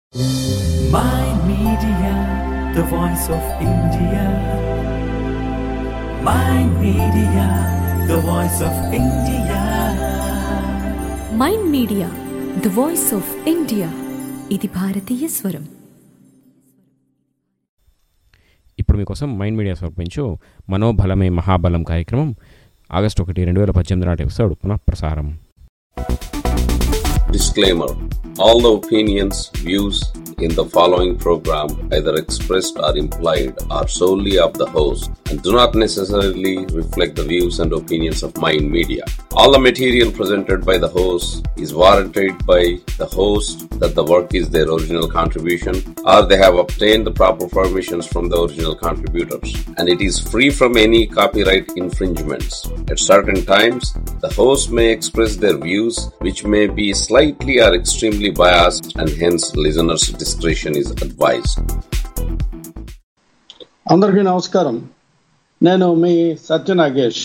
My Media, the voice of India. My Media, the voice of India. Mind media the voice of India ఇది భారతీయ స్వరం ఇప్పుడు మీకోసం mind media సమర్పించు మనోబలమే మహాబలం కార్యక్రమం ఆగస్టు ఒకటి రెండు వేల పద్దెనిమిది నాటి ఎపిసోడ్ పునః ప్రసారం Disclaimer All the opinions, views in the following program, either expressed or implied, are solely of the host and do not necessarily reflect the views and opinions of Mind Media. All the material presented by the host is warranted by the host that the work is their original contribution or they have obtained the proper permissions from the original contributors and it is free from any copyright infringements. At certain times, the host may express their views which may be slightly or extremely biased and hence listeners' discretion is advised. అందరికీ నమస్కారం నేను మీ సత్య నాగేష్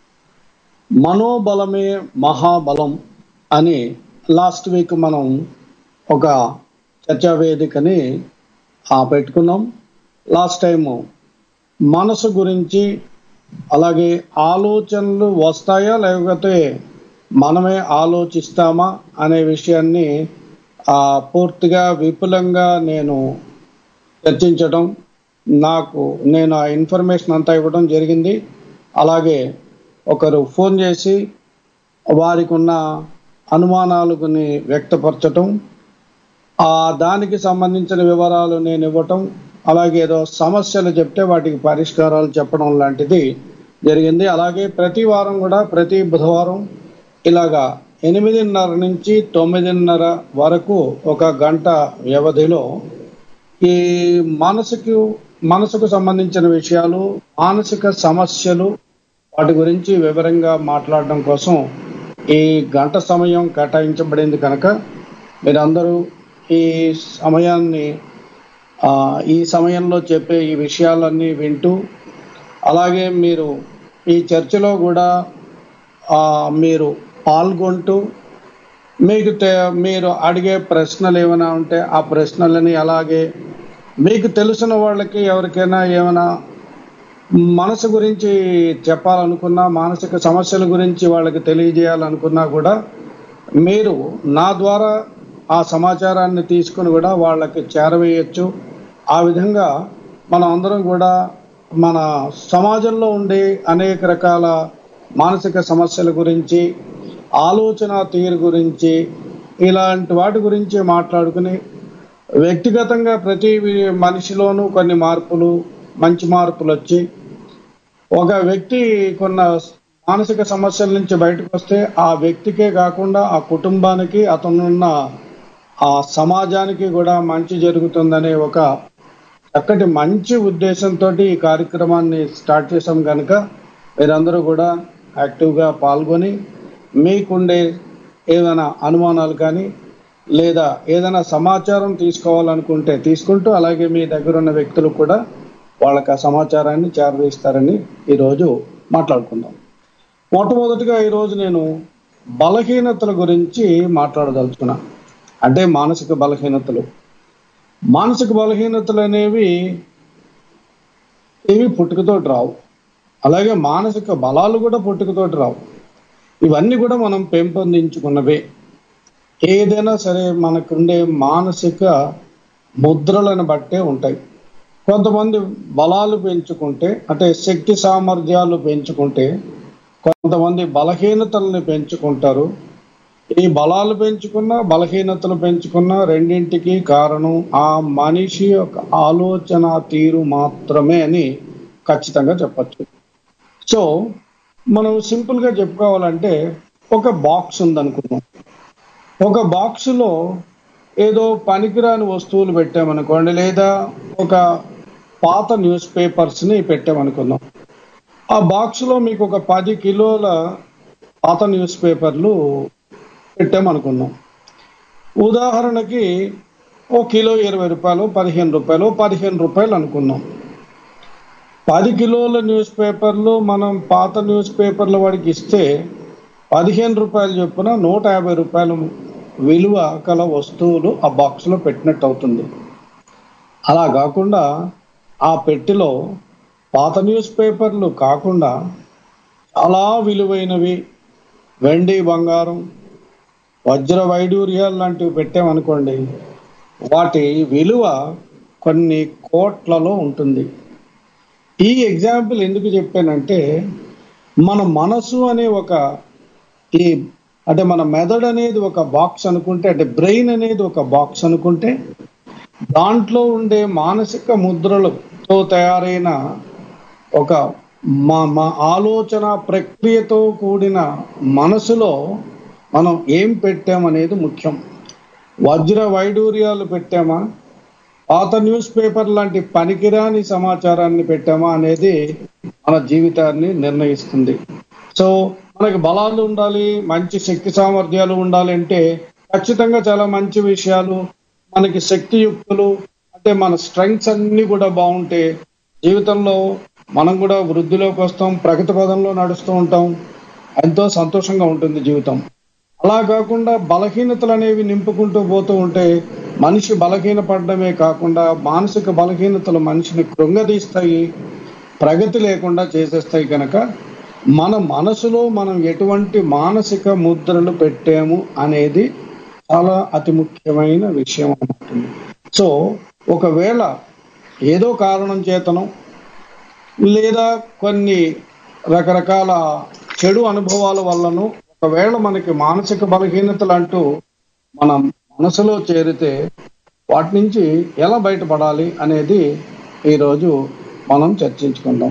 మనోబలమే మహాబలం అని last week మనం ఒక చర్చా వేదికని ఆ, పెట్టుకున్నాం last time మనసు గురించి అలాగే ఆలోచనలు వస్తాయా లేకపోతే మనమే ఆలోచిస్తామా అనే విషయాన్ని ఆ, పూర్తిగా విపులంగా నేను చర్చించడం నాకు నేను ఆ ఇన్ఫర్మేషన్ అంతా ఇవ్వడం జరిగింది అలాగే ఒకరు ఫోన్ చేసి వారికి ఉన్న అనుమానాలని వ్యక్తపరచటం ఆ దానికి సంబంధించిన వివరాలు నేను ఇవ్వటం అలాగే ఏదో సమస్యలు చెప్తే వాటికి పరిష్కారాలు చెప్పడం లాంటిది జరిగింది అలాగే ప్రతి వారం కూడా ప్రతి బుధవారం ఇలాగా ఎనిమిదిన్నర నుంచి తొమ్మిదిన్నర వరకు ఒక గంట వ్యవధిలో ఈ మనసుకు మనసుకు సంబంధించిన విషయాలు మానసిక సమస్యలు వాటి గురించి వివరంగా మాట్లాడడం కోసం ఈ గంట సమయం కేటాయించబడింది కనుక మీరందరూ ఈ సమయాన్ని ఆ, ఈ సమయంలో చెప్పే ఈ విషయాలన్నీ వింటూ అలాగే మీరు ఈ చర్చలో కూడా ఆ, మీరు పాల్గొంటూ మీకు తె- మీరు అడిగే ప్రశ్నలు ఏమైనా ఉంటే ఆ ప్రశ్నలని అలాగే మీకు తెలిసిన వాళ్ళకి ఎవరికైనా ఏమైనా మనసు గురించి చెప్పాలనుకున్నా మానసిక సమస్యల గురించి వాళ్ళకి తెలియజేయాలనుకున్నా కూడా మీరు నా ద్వారా ఆ సమాచారాన్ని తీసుకుని కూడా వాళ్ళకి చేరవేయచ్చు ఆ విధంగా మనం అందరం కూడా మన సమాజంలో ఉండే అనేక రకాల మానసిక సమస్యల గురించి ఆలోచన తీరు గురించి ఇలాంటి వాటి గురించి మాట్లాడుకుని వ్యక్తిగతంగా ప్రతి వి- మనిషిలోనూ కొన్ని మార్పులు మంచి మార్పులు వచ్చి ఒక వ్యక్తి కొన్న మానసిక సమస్యల నుంచి బయటకు వస్తే ఆ వ్యక్తికే కాకుండా ఆ కుటుంబానికి అతనున్న ఆ సమాజానికి కూడా మంచి జరుగుతుందనే ఒక చక్కటి మంచి ఉద్దేశంతో ఈ కార్యక్రమాన్ని స్టార్ట్ చేశాం కనుక మీరందరూ కూడా యాక్టివ్గా పాల్గొని మీకుండే ఏదైనా అనుమానాలు కానీ లేదా ఏదైనా సమాచారం తీసుకోవాలనుకుంటే తీసుకుంటూ అలాగే మీ దగ్గర ఉన్న వ్యక్తులు కూడా వాళ్ళకి ఆ సమాచారాన్ని చేరవేస్తారని ఈరోజు మాట్లాడుకుందాం మొట్టమొదటిగా ఈరోజు నేను బలహీనతల గురించి మాట్లాడదలుచుకున్నా అంటే మానసిక బలహీనతలు మానసిక బలహీనతలు అనేవి ఇవి పుట్టుకతోటి రావు అలాగే మానసిక బలాలు కూడా పుట్టుకతోటి రావు ఇవన్నీ కూడా మనం పెంపొందించుకున్నవే ఏదైనా సరే మనకుండే మానసిక ముద్రలను బట్టే ఉంటాయి కొంతమంది బలాలు పెంచుకుంటే అంటే శక్తి సామర్థ్యాలు పెంచుకుంటే కొంతమంది బలహీనతల్ని పెంచుకుంటారు ఈ బలాలు పెంచుకున్న బలహీనతలు పెంచుకున్న రెండింటికి కారణం ఆ మనిషి యొక్క ఆలోచన తీరు మాత్రమే అని ఖచ్చితంగా చెప్పచ్చు సో మనం సింపుల్ గా చెప్పుకోవాలంటే ఒక బాక్స్ ఉందనుకుందాం ఒక బాక్సులో ఏదో పనికిరాని వస్తువులు పెట్టామనుకోండి లేదా ఒక పాత న్యూస్ పేపర్స్ ని పెట్టామనుకుందాం ఆ బాక్స్లో మీకు ఒక పది కిలోల పాత న్యూస్ పేపర్లు పెట్టామనుకుందాం ఉదాహరణకి ఓ కిలో ఇరవై రూపాయలు పదిహేను రూపాయలు పదిహేను రూపాయలు అనుకుందాం పది కిలోల న్యూస్ పేపర్లు మనం పాత న్యూస్ పేపర్ల వాడికి ఇస్తే పదిహేను రూపాయలు చొప్పున నూట యాభై రూపాయలు విలువ గల వస్తువులు ఆ బాక్స్లో పెట్టినట్టు అవుతుంది అలా కాకుండా ఆ పెట్టెలో పాత న్యూస్ పేపర్లు కాకుండా చాలా విలువైనవి వెండి బంగారం వజ్ర వైడూర్యాలు లాంటివి పెట్టామనుకోండి వాటి విలువ కొన్ని కోట్లలో ఉంటుంది ఈ ఎగ్జాంపుల్ ఎందుకు చెప్పానంటే మన మనసు అనే ఒక ఈ అంటే మన మెదడు అనేది ఒక బాక్స్ అనుకుంటే అంటే బ్రెయిన్ అనేది ఒక బాక్స్ అనుకుంటే దాంట్లో ఉండే మానసిక ముద్రలతో తయారైన ఒక మా మా ఆలోచన ప్రక్రియతో కూడిన మనసులో మనం ఏం పెట్టామనేది ముఖ్యం వజ్ర వైడూర్యాలు పెట్టామా పాత న్యూస్ పేపర్ లాంటి పనికిరాని సమాచారాన్ని పెట్టామా అనేది మన జీవితాన్ని నిర్ణయిస్తుంది సో మనకి బలాలు ఉండాలి మంచి శక్తి సామర్థ్యాలు ఉండాలి అంటే ఖచ్చితంగా చాలా మంచి విషయాలు మనకి శక్తియుక్తులు అంటే మన స్ట్రెంగ్స్ అన్ని కూడా బాగుంటే జీవితంలో మనం కూడా వృద్ధిలోకి వస్తాం ప్రగతి పదంలో నడుస్తూ ఉంటాం ఎంతో సంతోషంగా ఉంటుంది జీవితం అలా కాకుండా బలహీనతలు అనేవి నింపుకుంటూ పోతూ ఉంటే మనిషి బలహీన పడడమే కాకుండా మానసిక బలహీనతలు మనిషిని కృంగదీస్తాయి ప్రగతి లేకుండా చేసేస్తాయి కనుక మన మనసులో మనం ఎటువంటి మానసిక ముద్రలు పెట్టాము అనేది చాలా అతి ముఖ్యమైన విషయం అన్నమాట సో ఒకవేళ ఏదో కారణం చేతను లేదా కొన్ని రకరకాల చెడు అనుభవాల వల్లను ఒకవేళ మనకి మానసిక బలహీనతలు అంటూ మన మనసులో చేరితే వాటి నుంచి ఎలా బయటపడాలి అనేది ఈరోజు మనం చర్చించుకుందాం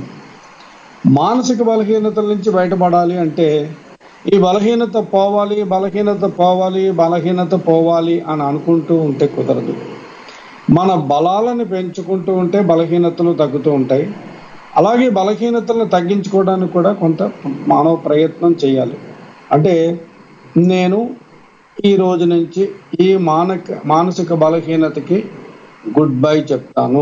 మానసిక బలహీనతల నుంచి బయటపడాలి అంటే ఈ బలహీనత పోవాలి బలహీనత పోవాలి బలహీనత పోవాలి అని అనుకుంటూ ఉంటే కుదరదు మన బలాలను పెంచుకుంటూ ఉంటే బలహీనతలు తగ్గుతూ ఉంటాయి అలాగే బలహీనతలను తగ్గించుకోవడానికి కూడా కొంత మానవ ప్రయత్నం చేయాలి అంటే నేను ఈ రోజు నుంచి ఈ మానక మానసిక బలహీనతకి గుడ్ బై చెప్తాను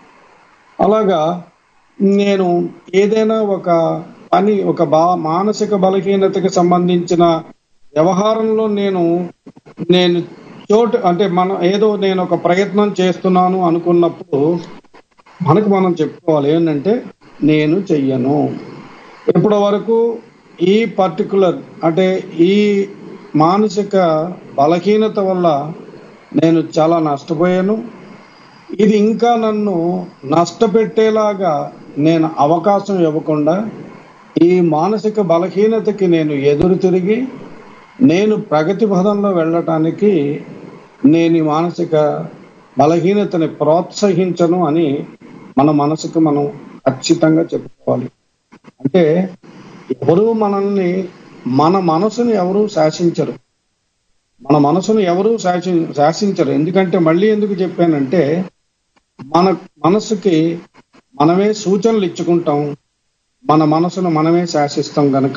అలాగా నేను ఏదైనా ఒక పని ఒక బా మానసిక బలహీనతకి సంబంధించిన వ్యవహారంలో నేను నేను చోటు అంటే మనం ఏదో నేను ఒక ప్రయత్నం చేస్తున్నాను అనుకున్నప్పుడు మనకు మనం చెప్పుకోవాలి ఏంటంటే నేను చెయ్యను ఇప్పటి వరకు ఈ పర్టికులర్ అంటే ఈ మానసిక బలహీనత వల్ల నేను చాలా నష్టపోయాను ఇది ఇంకా నన్ను నష్టపెట్టేలాగా నేను అవకాశం ఇవ్వకుండా ఈ మానసిక బలహీనతకి నేను ఎదురు తిరిగి నేను ప్రగతి పదంలో వెళ్ళటానికి నేను ఈ మానసిక బలహీనతని ప్రోత్సహించను అని మన మనసుకు మనం ఖచ్చితంగా చెప్పుకోవాలి అంటే ఎవరు మనల్ని మన మనసుని ఎవరు శాసించరు మన మనసును ఎవరు శాసి శాసించరు ఎందుకంటే మళ్ళీ ఎందుకు చెప్పానంటే మన మనసుకి మనమే సూచనలు ఇచ్చుకుంటాం మన మనసును మనమే శాసిస్తాం కనుక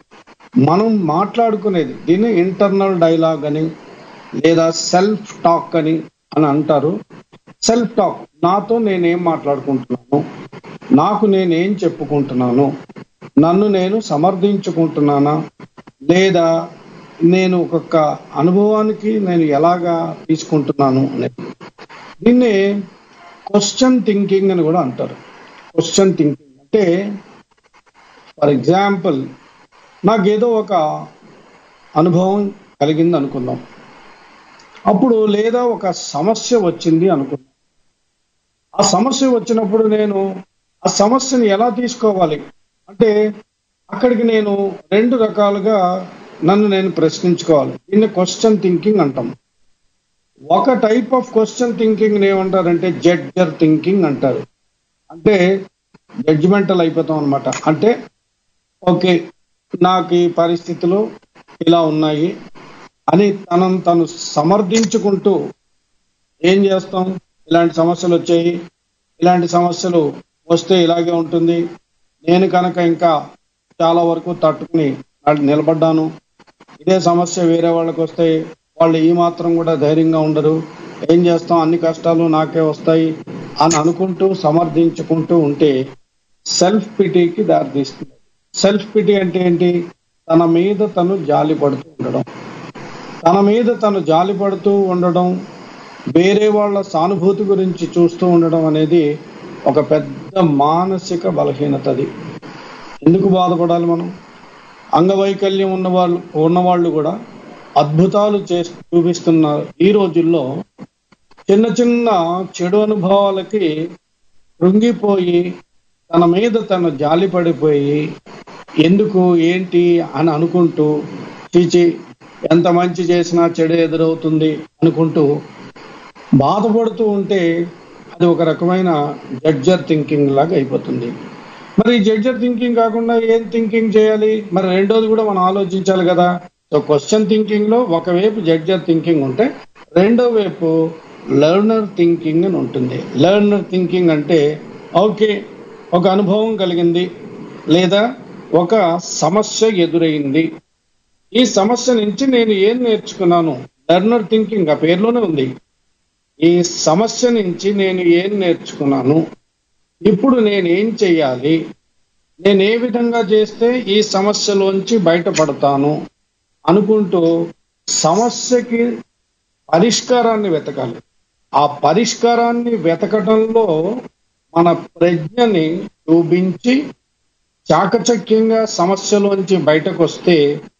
మనం మాట్లాడుకునేది దీన్ని ఇంటర్నల్ డైలాగ్ అని లేదా సెల్ఫ్ టాక్ అని అని అంటారు సెల్ఫ్ టాక్ నాతో నేనేం మాట్లాడుకుంటున్నాను నాకు నేనేం చెప్పుకుంటున్నాను నన్ను నేను సమర్థించుకుంటున్నానా లేదా నేను ఒక్కొక్క అనుభవానికి నేను ఎలాగా తీసుకుంటున్నాను అనేది దీన్ని క్వశ్చన్ థింకింగ్ అని కూడా అంటారు క్వశ్చన్ థింకింగ్ అంటే ఫర్ ఎగ్జాంపుల్ నాకేదో ఒక అనుభవం కలిగింది అనుకుందాం అప్పుడు లేదా ఒక సమస్య వచ్చింది అనుకుందాం ఆ సమస్య వచ్చినప్పుడు నేను ఆ సమస్యని ఎలా తీసుకోవాలి అంటే అక్కడికి నేను రెండు రకాలుగా నన్ను నేను ప్రశ్నించుకోవాలి దీన్ని క్వశ్చన్ థింకింగ్ అంటాం ఒక టైప్ ఆఫ్ క్వశ్చన్ థింకింగ్ ఏమంటారంటే జడ్జర్ థింకింగ్ అంటారు అంటే జడ్జిమెంటల్ అయిపోతాం అనమాట అంటే ఓకే నాకు ఈ పరిస్థితులు ఇలా ఉన్నాయి అని తనను తను సమర్థించుకుంటూ ఏం చేస్తాం ఇలాంటి సమస్యలు వచ్చాయి ఇలాంటి సమస్యలు వస్తే ఇలాగే ఉంటుంది నేను కనుక ఇంకా చాలా వరకు తట్టుకుని వాళ్ళు నిలబడ్డాను ఇదే సమస్య వేరే వాళ్ళకి వస్తే వాళ్ళు ఈ మాత్రం కూడా ధైర్యంగా ఉండరు ఏం చేస్తాం అన్ని కష్టాలు నాకే వస్తాయి అని అనుకుంటూ సమర్థించుకుంటూ ఉంటే సెల్ఫ్ పిటీకి దారితీస్తుంది సెల్ఫ్ పిటీ అంటే ఏంటి తన మీద తను జాలి పడుతూ ఉండడం తన మీద తను జాలిపడుతూ ఉండడం వేరే వాళ్ళ సానుభూతి గురించి చూస్తూ ఉండడం అనేది ఒక పెద్ద మానసిక బలహీనత అది ఎందుకు బాధపడాలి మనం అంగవైకల్యం ఉన్నవాళ్ళు ఉన్నవాళ్ళు కూడా అద్భుతాలు చేసి చూపిస్తున్నారు ఈ రోజుల్లో చిన్న చిన్న చెడు అనుభవాలకి కృంగిపోయి తన మీద తను జాలి పడిపోయి ఎందుకు ఏంటి అని అనుకుంటూ చీచి ఎంత మంచి చేసినా చెడు ఎదురవుతుంది అనుకుంటూ బాధపడుతూ ఉంటే అది ఒక రకమైన జడ్జర్ థింకింగ్ లాగా అయిపోతుంది మరి జడ్జర్ థింకింగ్ కాకుండా ఏం థింకింగ్ చేయాలి మరి రెండోది కూడా మనం ఆలోచించాలి కదా సో క్వశ్చన్ థింకింగ్ లో ఒకవైపు జడ్జర్ థింకింగ్ ఉంటే రెండో వైపు లెర్నర్ థింకింగ్ అని ఉంటుంది లెర్నర్ థింకింగ్ అంటే ఓకే ఒక అనుభవం కలిగింది లేదా ఒక సమస్య ఎదురైంది ఈ సమస్య నుంచి నేను ఏం నేర్చుకున్నాను లెర్నర్ థింకింగ్ ఆ పేరులోనే ఉంది ఈ సమస్య నుంచి నేను ఏం నేర్చుకున్నాను ఇప్పుడు నేను ఏం చెయ్యాలి నేను ఏ విధంగా చేస్తే ఈ సమస్యలోంచి బయటపడతాను అనుకుంటూ సమస్యకి పరిష్కారాన్ని వెతకాలి ఆ పరిష్కారాన్ని వెతకడంలో మన ప్రజ్ఞని చూపించి చాకచక్యంగా సమస్యలోంచి బయటకు వస్తే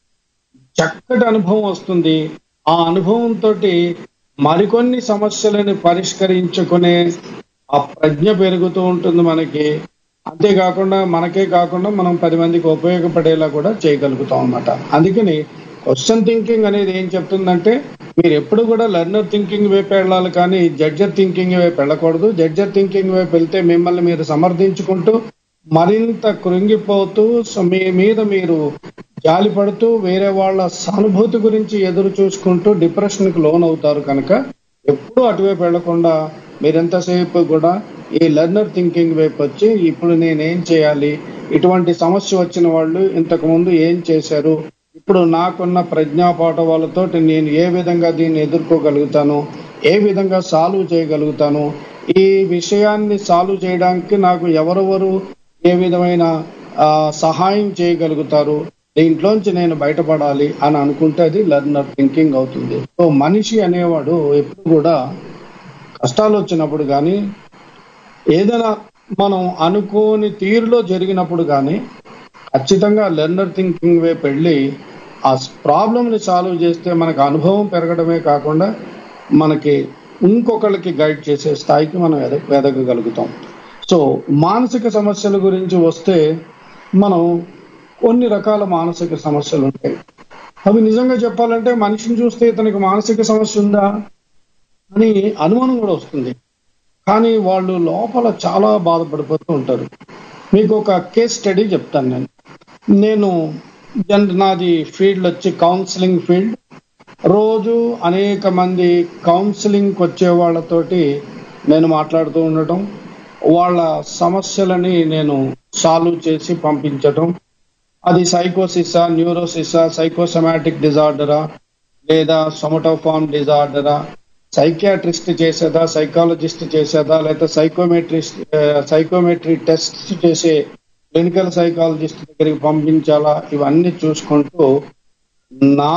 చక్కటి అనుభవం వస్తుంది ఆ అనుభవంతో మరికొన్ని సమస్యలను పరిష్కరించుకునే ఆ ప్రజ్ఞ పెరుగుతూ ఉంటుంది మనకి అంతేకాకుండా మనకే కాకుండా మనం పది మందికి ఉపయోగపడేలా కూడా చేయగలుగుతాం అన్నమాట అందుకని క్వశ్చన్ థింకింగ్ అనేది ఏం చెప్తుందంటే మీరు ఎప్పుడు కూడా లెర్నర్ థింకింగ్ వైపు వెళ్ళాలి కానీ జడ్జర్ థింకింగ్ వైపు వెళ్ళకూడదు జడ్జర్ థింకింగ్ వైపు వెళ్తే మిమ్మల్ని మీరు సమర్థించుకుంటూ మరింత కృంగిపోతూ సో మీ మీద మీరు జాలి పడుతూ వేరే వాళ్ళ సానుభూతి గురించి ఎదురు చూసుకుంటూ డిప్రెషన్ కి లోన్ అవుతారు కనుక ఎప్పుడూ అటువైపు వెళ్లకుండా మీరెంతసేపు కూడా ఈ లెర్నర్ థింకింగ్ వైపు వచ్చి ఇప్పుడు నేనేం చేయాలి ఇటువంటి సమస్య వచ్చిన వాళ్ళు ఇంతకు ముందు ఏం చేశారు ఇప్పుడు నాకున్న ప్రజ్ఞాపాఠవాలతో నేను ఏ విధంగా దీన్ని ఎదుర్కోగలుగుతాను ఏ విధంగా సాల్వ్ చేయగలుగుతాను ఈ విషయాన్ని సాల్వ్ చేయడానికి నాకు ఎవరెవరు ఏ విధమైన ఆ, సహాయం చేయగలుగుతారు దీంట్లోంచి నేను బయటపడాలి అని అనుకుంటే అది లెర్నర్ థింకింగ్ అవుతుంది సో మనిషి అనేవాడు ఎప్పుడు కూడా కష్టాలు వచ్చినప్పుడు కానీ ఏదైనా మనం అనుకోని తీరులో జరిగినప్పుడు కానీ ఖచ్చితంగా లెర్నర్ థింకింగ్ వైపు వెళ్ళి ఆ ప్రాబ్లమ్ ని సాల్వ్ చేస్తే మనకు అనుభవం పెరగడమే కాకుండా మనకి ఇంకొకళ్ళకి గైడ్ చేసే స్థాయికి మనం ఎద ఎదగగలుగుతాం సో మానసిక సమస్యల గురించి వస్తే మనం కొన్ని రకాల మానసిక సమస్యలు ఉంటాయి అవి నిజంగా చెప్పాలంటే మనిషిని చూస్తే ఇతనికి మానసిక సమస్య ఉందా అని అనుమానం కూడా వస్తుంది కానీ వాళ్ళు లోపల చాలా బాధపడిపోతూ ఉంటారు మీకు ఒక కేస్ స్టడీ చెప్తాను నేను నేను జన్ నాది ఫీల్డ్ వచ్చి కౌన్సిలింగ్ ఫీల్డ్ రోజు అనేక మంది కౌన్సిలింగ్కి వచ్చే వాళ్ళతోటి నేను మాట్లాడుతూ ఉండటం వాళ్ళ సమస్యలని నేను సాల్వ్ చేసి పంపించటం అది సైకోసిసా న్యూరోసిసా సైకోసమాటిక్ డిజార్డరా లేదా సొమటోఫామ్ డిజార్డరా సైకియాట్రిస్ట్ చేసేదా సైకాలజిస్ట్ చేసేదా లేదా సైకోమెట్రిస్ట్ సైకోమెట్రీ టెస్ట్ చేసే క్లినికల్ సైకాలజిస్ట్ దగ్గరికి పంపించాలా ఇవన్నీ చూసుకుంటూ నా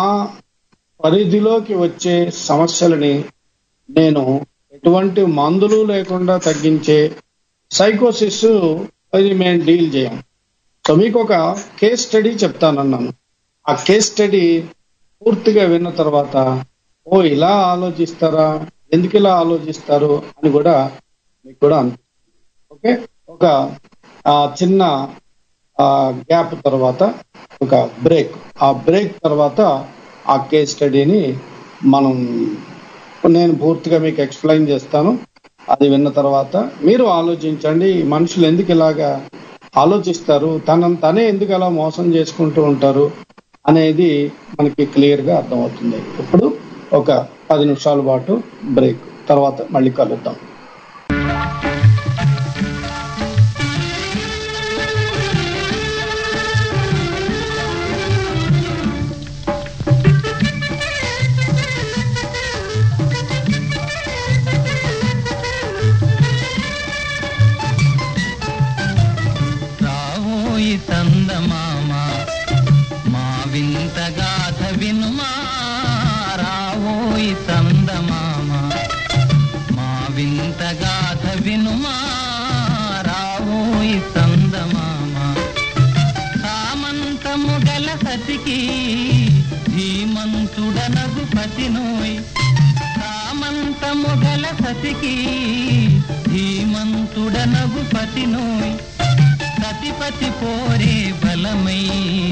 పరిధిలోకి వచ్చే సమస్యలని నేను ఎటువంటి మందులు లేకుండా తగ్గించే సైకోసిస్ అది మేము డీల్ చేయం సో మీకు ఒక కేస్ స్టడీ చెప్తానన్నాను ఆ కేస్ స్టడీ పూర్తిగా విన్న తర్వాత ఓ ఇలా ఆలోచిస్తారా ఎందుకు ఇలా ఆలోచిస్తారు అని కూడా మీకు కూడా అనిపిస్తుంది ఓకే ఒక ఆ, చిన్న గ్యాప్ తర్వాత ఒక బ్రేక్ ఆ బ్రేక్ తర్వాత ఆ కేస్ స్టడీని మనం నేను పూర్తిగా మీకు ఎక్స్ప్లెయిన్ చేస్తాను అది విన్న తర్వాత మీరు ఆలోచించండి ఈ మనుషులు ఎందుకు ఇలాగా ఆలోచిస్తారు తనను తనే ఎందుకు అలా మోసం చేసుకుంటూ ఉంటారు అనేది మనకి క్లియర్ గా అర్థమవుతుంది ఇప్పుడు ఒక పది నిమిషాల పాటు బ్రేక్ తర్వాత మళ్ళీ కలుద్దాం రావోయి చందమామ మా వింత గాథ వినుమా వింతగాథ వినుమా రావోయి సందమామ సామంతము గల సతికి ధీమంతుడనగు పతినోయ్ సామంతము గల సతికి ధీమంతుడనగు పతినోయ్ సతిపతి పోరే బలమై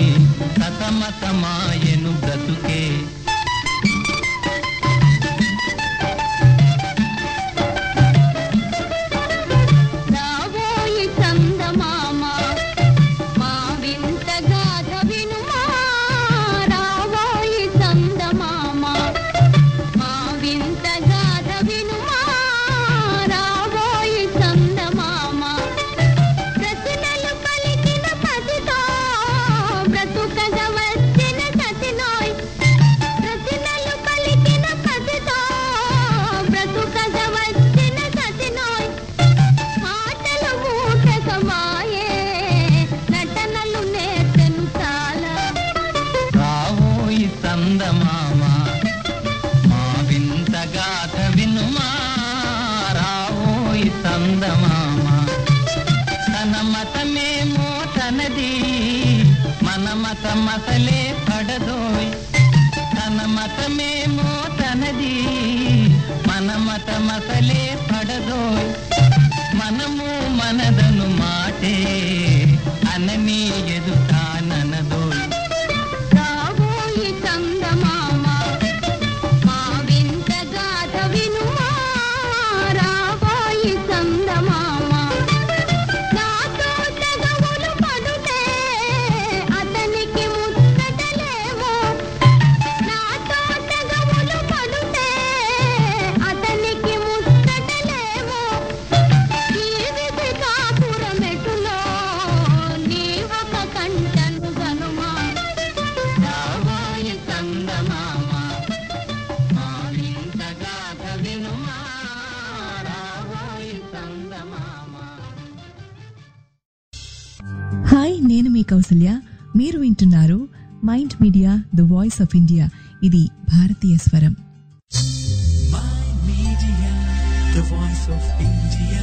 సతమతమాయను బ్రతుకే రావోయి చందమామ మా వింత గాథ వినుమా రావోయి చందమామ మా వింత గాథ వినుమా రావోయి చందమామ ప్రశ్నలు పలికిన పసితో బ్రతుకగ వచ్చిన సతినోయ్ ప్రశ్నలు పలికిన పసితో బ్రతుకగ వచ్చిన సతినోయ్ మాటలు మూటకమాయే నటనలు నేర్చెను చాలా రావోయి సందమామ మా వింత గాథ వినుమా రావోయి సందమామ తన మతమేమో తనది మన మతమసలే పడదోయ్ తన మతమేమో తనది మన మతమసలే పడదోయ్ మనము మనదను మాటే అనని ఎదుటాననదోయ్ రావోయి చందమామ మా వింత గాథ వినుమా రావోయి చందమామ నాతో తెగవులు పడుతే అతనికి ముచ్చటలేమో నాతో తెగవులు పడుతే అతనికి ముచ్చటలేమో జీవిత కాపురమెటులో నీ ఒక కంటను గనుమా రావోయి సందమామ మా వింత గాథ వినుమా రావోయి సందమామ హాయ్ నేను మీ కౌసల్య మీరు వింటున్నారు mind media the voice of India ఇది భారతీయ స్వరం My Media, the voice of India.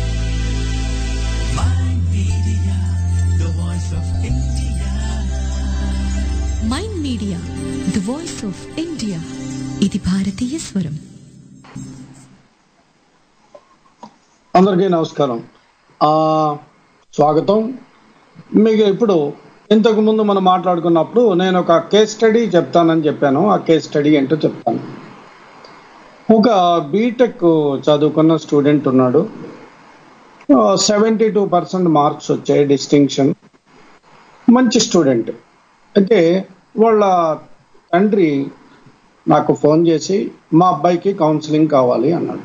My Media, the voice of India. Mind media the voice of India ఇది భారతీయ స్వరం అందరికీ నమస్కారం ఆ, స్వాగతం మీకు ఇప్పుడు ఇంతకు ముందు మనం మాట్లాడుకున్నప్పుడు నేను ఒక కేస్ స్టడీ చెప్తానని చెప్పాను ఆ కేస్ స్టడీ ఏంటో చెప్తాను ఒక బీటెక్ చదువుకున్న స్టూడెంట్ ఉన్నాడు సెవెంటీ టూ పర్సెంట్ మార్క్స్ వచ్చాయి డిస్టింక్షన్ మంచి స్టూడెంట్ అయితే వాళ్ళ తండ్రి నాకు ఫోన్ చేసి మా అబ్బాయికి కౌన్సిలింగ్ కావాలి అన్నాడు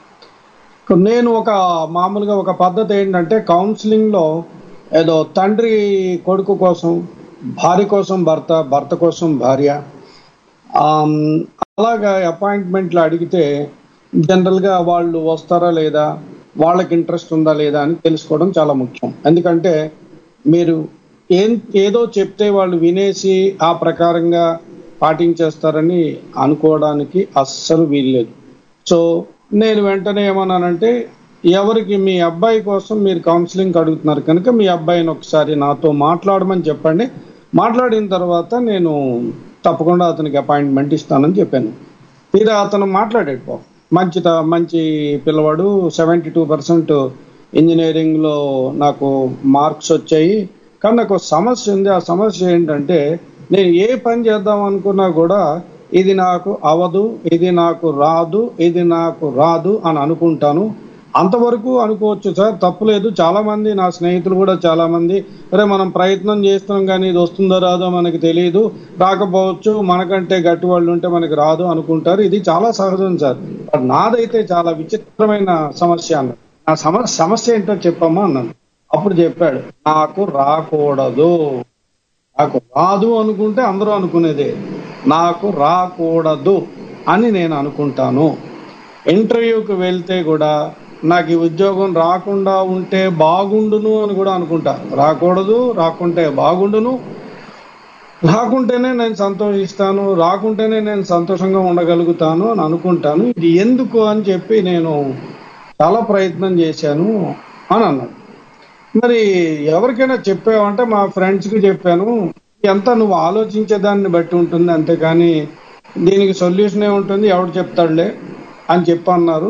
నేను ఒక మామూలుగా ఒక పద్ధతి ఏంటంటే కౌన్సిలింగ్లో ఏదో తండ్రి కొడుకు కోసం భార్య కోసం భర్త భర్త కోసం భార్య ఆమ్, అలాగా అపాయింట్మెంట్లు అడిగితే జనరల్గా వాళ్ళు వస్తారా లేదా వాళ్ళకి ఇంట్రెస్ట్ ఉందా లేదా అని తెలుసుకోవడం చాలా ముఖ్యం ఎందుకంటే మీరు ఏం ఏదో చెప్తే వాళ్ళు వినేసి ఆ ప్రకారంగా పాటించేస్తారని అనుకోవడానికి అస్సలు వీల్లేదు సో నేను వెంటనే ఏమన్నానంటే ఎవరికి మీ అబ్బాయి కోసం మీరు కౌన్సిలింగ్ అడుగుతున్నారు కనుక మీ అబ్బాయిని ఒకసారి నాతో మాట్లాడమని చెప్పండి మాట్లాడిన తర్వాత నేను తప్పకుండా అతనికి అపాయింట్మెంట్ ఇస్తానని చెప్పాను తీరా అతను మాట్లాడాడు పాపం. మంచి త- మంచి పిల్లవాడు సెవెంటీ టూ పర్సెంట్ ఇంజనీరింగ్లో నాకు మార్క్స్ వచ్చాయి కానీ నాకు ఒక సమస్య ఉంది ఆ సమస్య ఏంటంటే నేను ఏ పని చేద్దాం అనుకున్నా కూడా ఇది నాకు అవదు ఇది నాకు రాదు ఇది నాకు రాదు అని అనుకుంటాను అంతవరకు అనుకోవచ్చు సార్ తప్పులేదు చాలా మంది నా స్నేహితులు కూడా చాలా మంది అరే మనం ప్రయత్నం చేస్తున్నాం కానీ ఇది వస్తుందో రాదో మనకి తెలియదు రాకపోవచ్చు మనకంటే గట్టి వాళ్ళు ఉంటే మనకి రాదు అనుకుంటారు ఇది చాలా సహజం సార్ బట్ నాదైతే చాలా విచిత్రమైన సమస్య అన్నాడు నా సమస్య సమస్య ఏంటో చెప్పమ్మా అన్నాను అప్పుడు చెప్పాడు నాకు రాకూడదు నాకు రాదు అనుకుంటే అందరూ అనుకునేదే నాకు రాకూడదు అని నేను అనుకుంటాను ఇంటర్వ్యూకి వెళ్తే కూడా నాకు ఈ ఉద్యోగం రాకుండా ఉంటే బాగుండును అని కూడా అనుకుంటా రాకూడదు రాకుంటే బాగుండును రాకుంటేనే నేను సంతోషిస్తాను రాకుంటేనే నేను సంతోషంగా ఉండగలుగుతాను అని అనుకుంటాను ఇది ఎందుకు అని చెప్పి నేను చాలా ప్రయత్నం చేశాను అని అన్నాడు మరి ఎవరికైనా చెప్పావంటే మా ఫ్రెండ్స్కి చెప్పాను ఎంత నువ్వు ఆలోచించే దాన్ని బట్టి ఉంటుంది అంతేకాని దీనికి సొల్యూషన్ ఉంటుంది ఎవడు చెప్తాడులే అని చెప్పి అన్నారు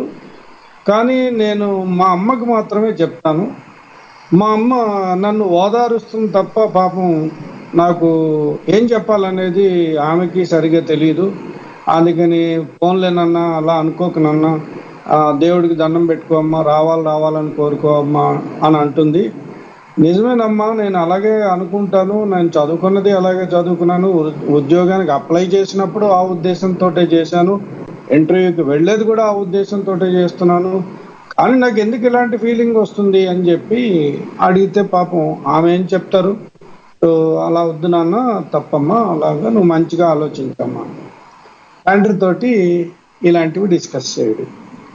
కానీ నేను మా అమ్మకి మాత్రమే చెప్తాను మా అమ్మ నన్ను ఓదారుస్తుంది తప్ప పాపం నాకు ఏం చెప్పాలనేది ఆమెకి సరిగా తెలియదు అందుకని ఫోన్లేనన్నా అలా అనుకోకనన్నా ఆ, దేవుడికి దండం పెట్టుకోమ్మా రావాలి రావాలని కోరుకోమ్మా అని అంటుంది నిజమేనమ్మా నేను అలాగే అనుకుంటాను నేను చదువుకున్నది అలాగే చదువుకున్నాను ఉ- ఉద్యోగానికి అప్లై చేసినప్పుడు ఆ ఉద్దేశంతో చేశాను ఇంటర్వ్యూకి వెళ్ళేది కూడా ఆ ఉద్దేశంతో చేస్తున్నాను కానీ నాకు ఎందుకు ఇలాంటి ఫీలింగ్ వస్తుంది అని చెప్పి అడిగితే పాపం ఆమె ఏం చెప్తారు సో అలా వద్దు నాన్న తప్పమ్మా అలాగా నువ్వు మంచిగా ఆలోచించమ్మా తండ్రితోటి ఇలాంటివి డిస్కస్ చేయడు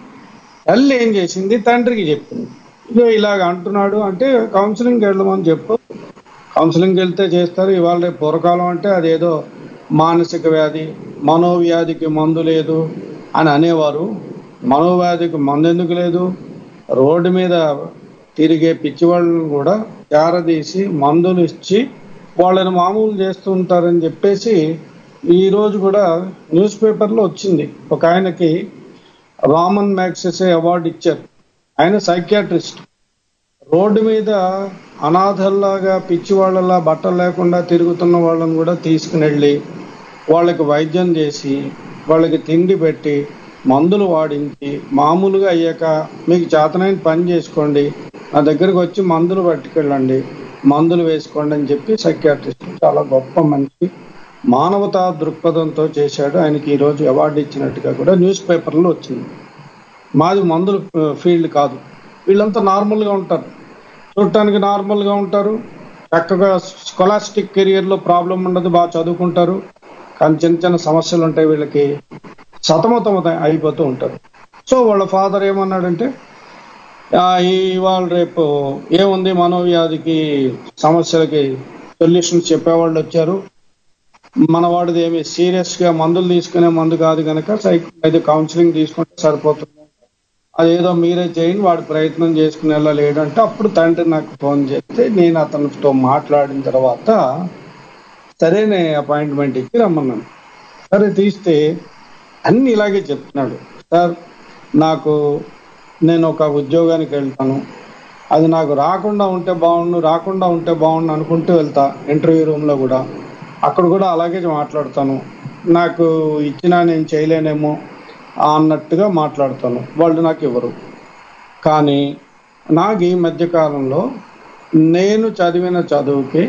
తల్లి ఏం చేసింది తండ్రికి చెప్పింది ఇదో ఇలాగ అంటున్నాడు అంటే కౌన్సిలింగ్కి వెళ్దామని చెప్పు కౌన్సిలింగ్కి వెళ్తే చేస్తారు ఇవాళ రేపు పూర్వకాలం అంటే అదేదో మానసిక వ్యాధి మనోవ్యాధికి మందు లేదు అని అనేవారు మనోవ్యాధికి మందు ఎందుకు లేదు రోడ్డు మీద తిరిగే పిచ్చి వాళ్ళని కూడా జారదీసి మందులు ఇచ్చి వాళ్ళని మామూలు చేస్తూ ఉంటారని చెప్పేసి ఈ రోజు కూడా న్యూస్ పేపర్లో వచ్చింది ఒక ఆయనకి రామన్ మ్యాక్సెసే అవార్డు ఇచ్చారు ఆయన సైకియాట్రిస్ట్ రోడ్డు మీద అనాథల్లాగా పిచ్చి వాళ్ళలా బట్టలు లేకుండా తిరుగుతున్న వాళ్ళని కూడా తీసుకుని వెళ్ళి వాళ్ళకి వైద్యం చేసి వాళ్ళకి తిండి పెట్టి మందులు వాడించి మామూలుగా అయ్యాక మీకు చేతనైన పని చేసుకోండి నా దగ్గరకు వచ్చి మందులు పట్టుకెళ్ళండి మందులు వేసుకోండి అని చెప్పి సైకియాట్రిస్ట్ చాలా గొప్ప మనిషి మానవతా దృక్పథంతో చేశాడు ఆయనకి ఈరోజు అవార్డు ఇచ్చినట్టుగా కూడా న్యూస్ పేపర్లో వచ్చింది మాది మందుల ఫీల్డ్ కాదు వీళ్ళంతా నార్మల్గా ఉంటారు చూడటానికి నార్మల్గా ఉంటారు చక్కగా స్కాలాస్టిక్ కెరియర్లో ప్రాబ్లం ఉండదు బాగా చదువుకుంటారు కానీ చిన్న చిన్న సమస్యలు ఉంటాయి వీళ్ళకి సతమతం అయిపోతూ ఉంటారు సో వాళ్ళ ఫాదర్ ఏమన్నాడంటే "ఆ, ఇవాళ రేపు ఏముంది మనోవ్యాధికి సమస్యలకి సొల్యూషన్స్ చెప్పేవాళ్ళు వచ్చారు మన వాడిది ఏమి సీరియస్ గా మందులు తీసుకునే మందు కాదు కనుక సైకో అయితే కౌన్సిలింగ్ తీసుకుంటే సరిపోతుంది అదేదో మీరే చేయండి వాడు ప్రయత్నం చేసుకుని వెళ్ళలేడంటే అప్పుడు తండ్రి నాకు ఫోన్ చేస్తే నేను అతనితో మాట్లాడిన తర్వాత సరేనే అపాయింట్మెంట్ ఇచ్చి రమ్మన్నాను సరే తీస్తే అన్ని ఇలాగే చెప్తున్నాడు సార్ నాకు నేను ఒక ఉద్యోగానికి వెళ్తాను అది నాకు రాకుండా ఉంటే బాగుండు రాకుండా ఉంటే బాగుండు అనుకుంటూ వెళ్తా ఇంటర్వ్యూ రూమ్లో కూడా అక్కడ కూడా అలాగే మాట్లాడతాను నాకు ఇచ్చినా నేను చేయలేనేమో అన్నట్టుగా మాట్లాడతాను వాళ్ళు నాకు ఇవ్వరు కానీ నాకు ఈ మధ్యకాలంలో నేను చదివిన చదువుకి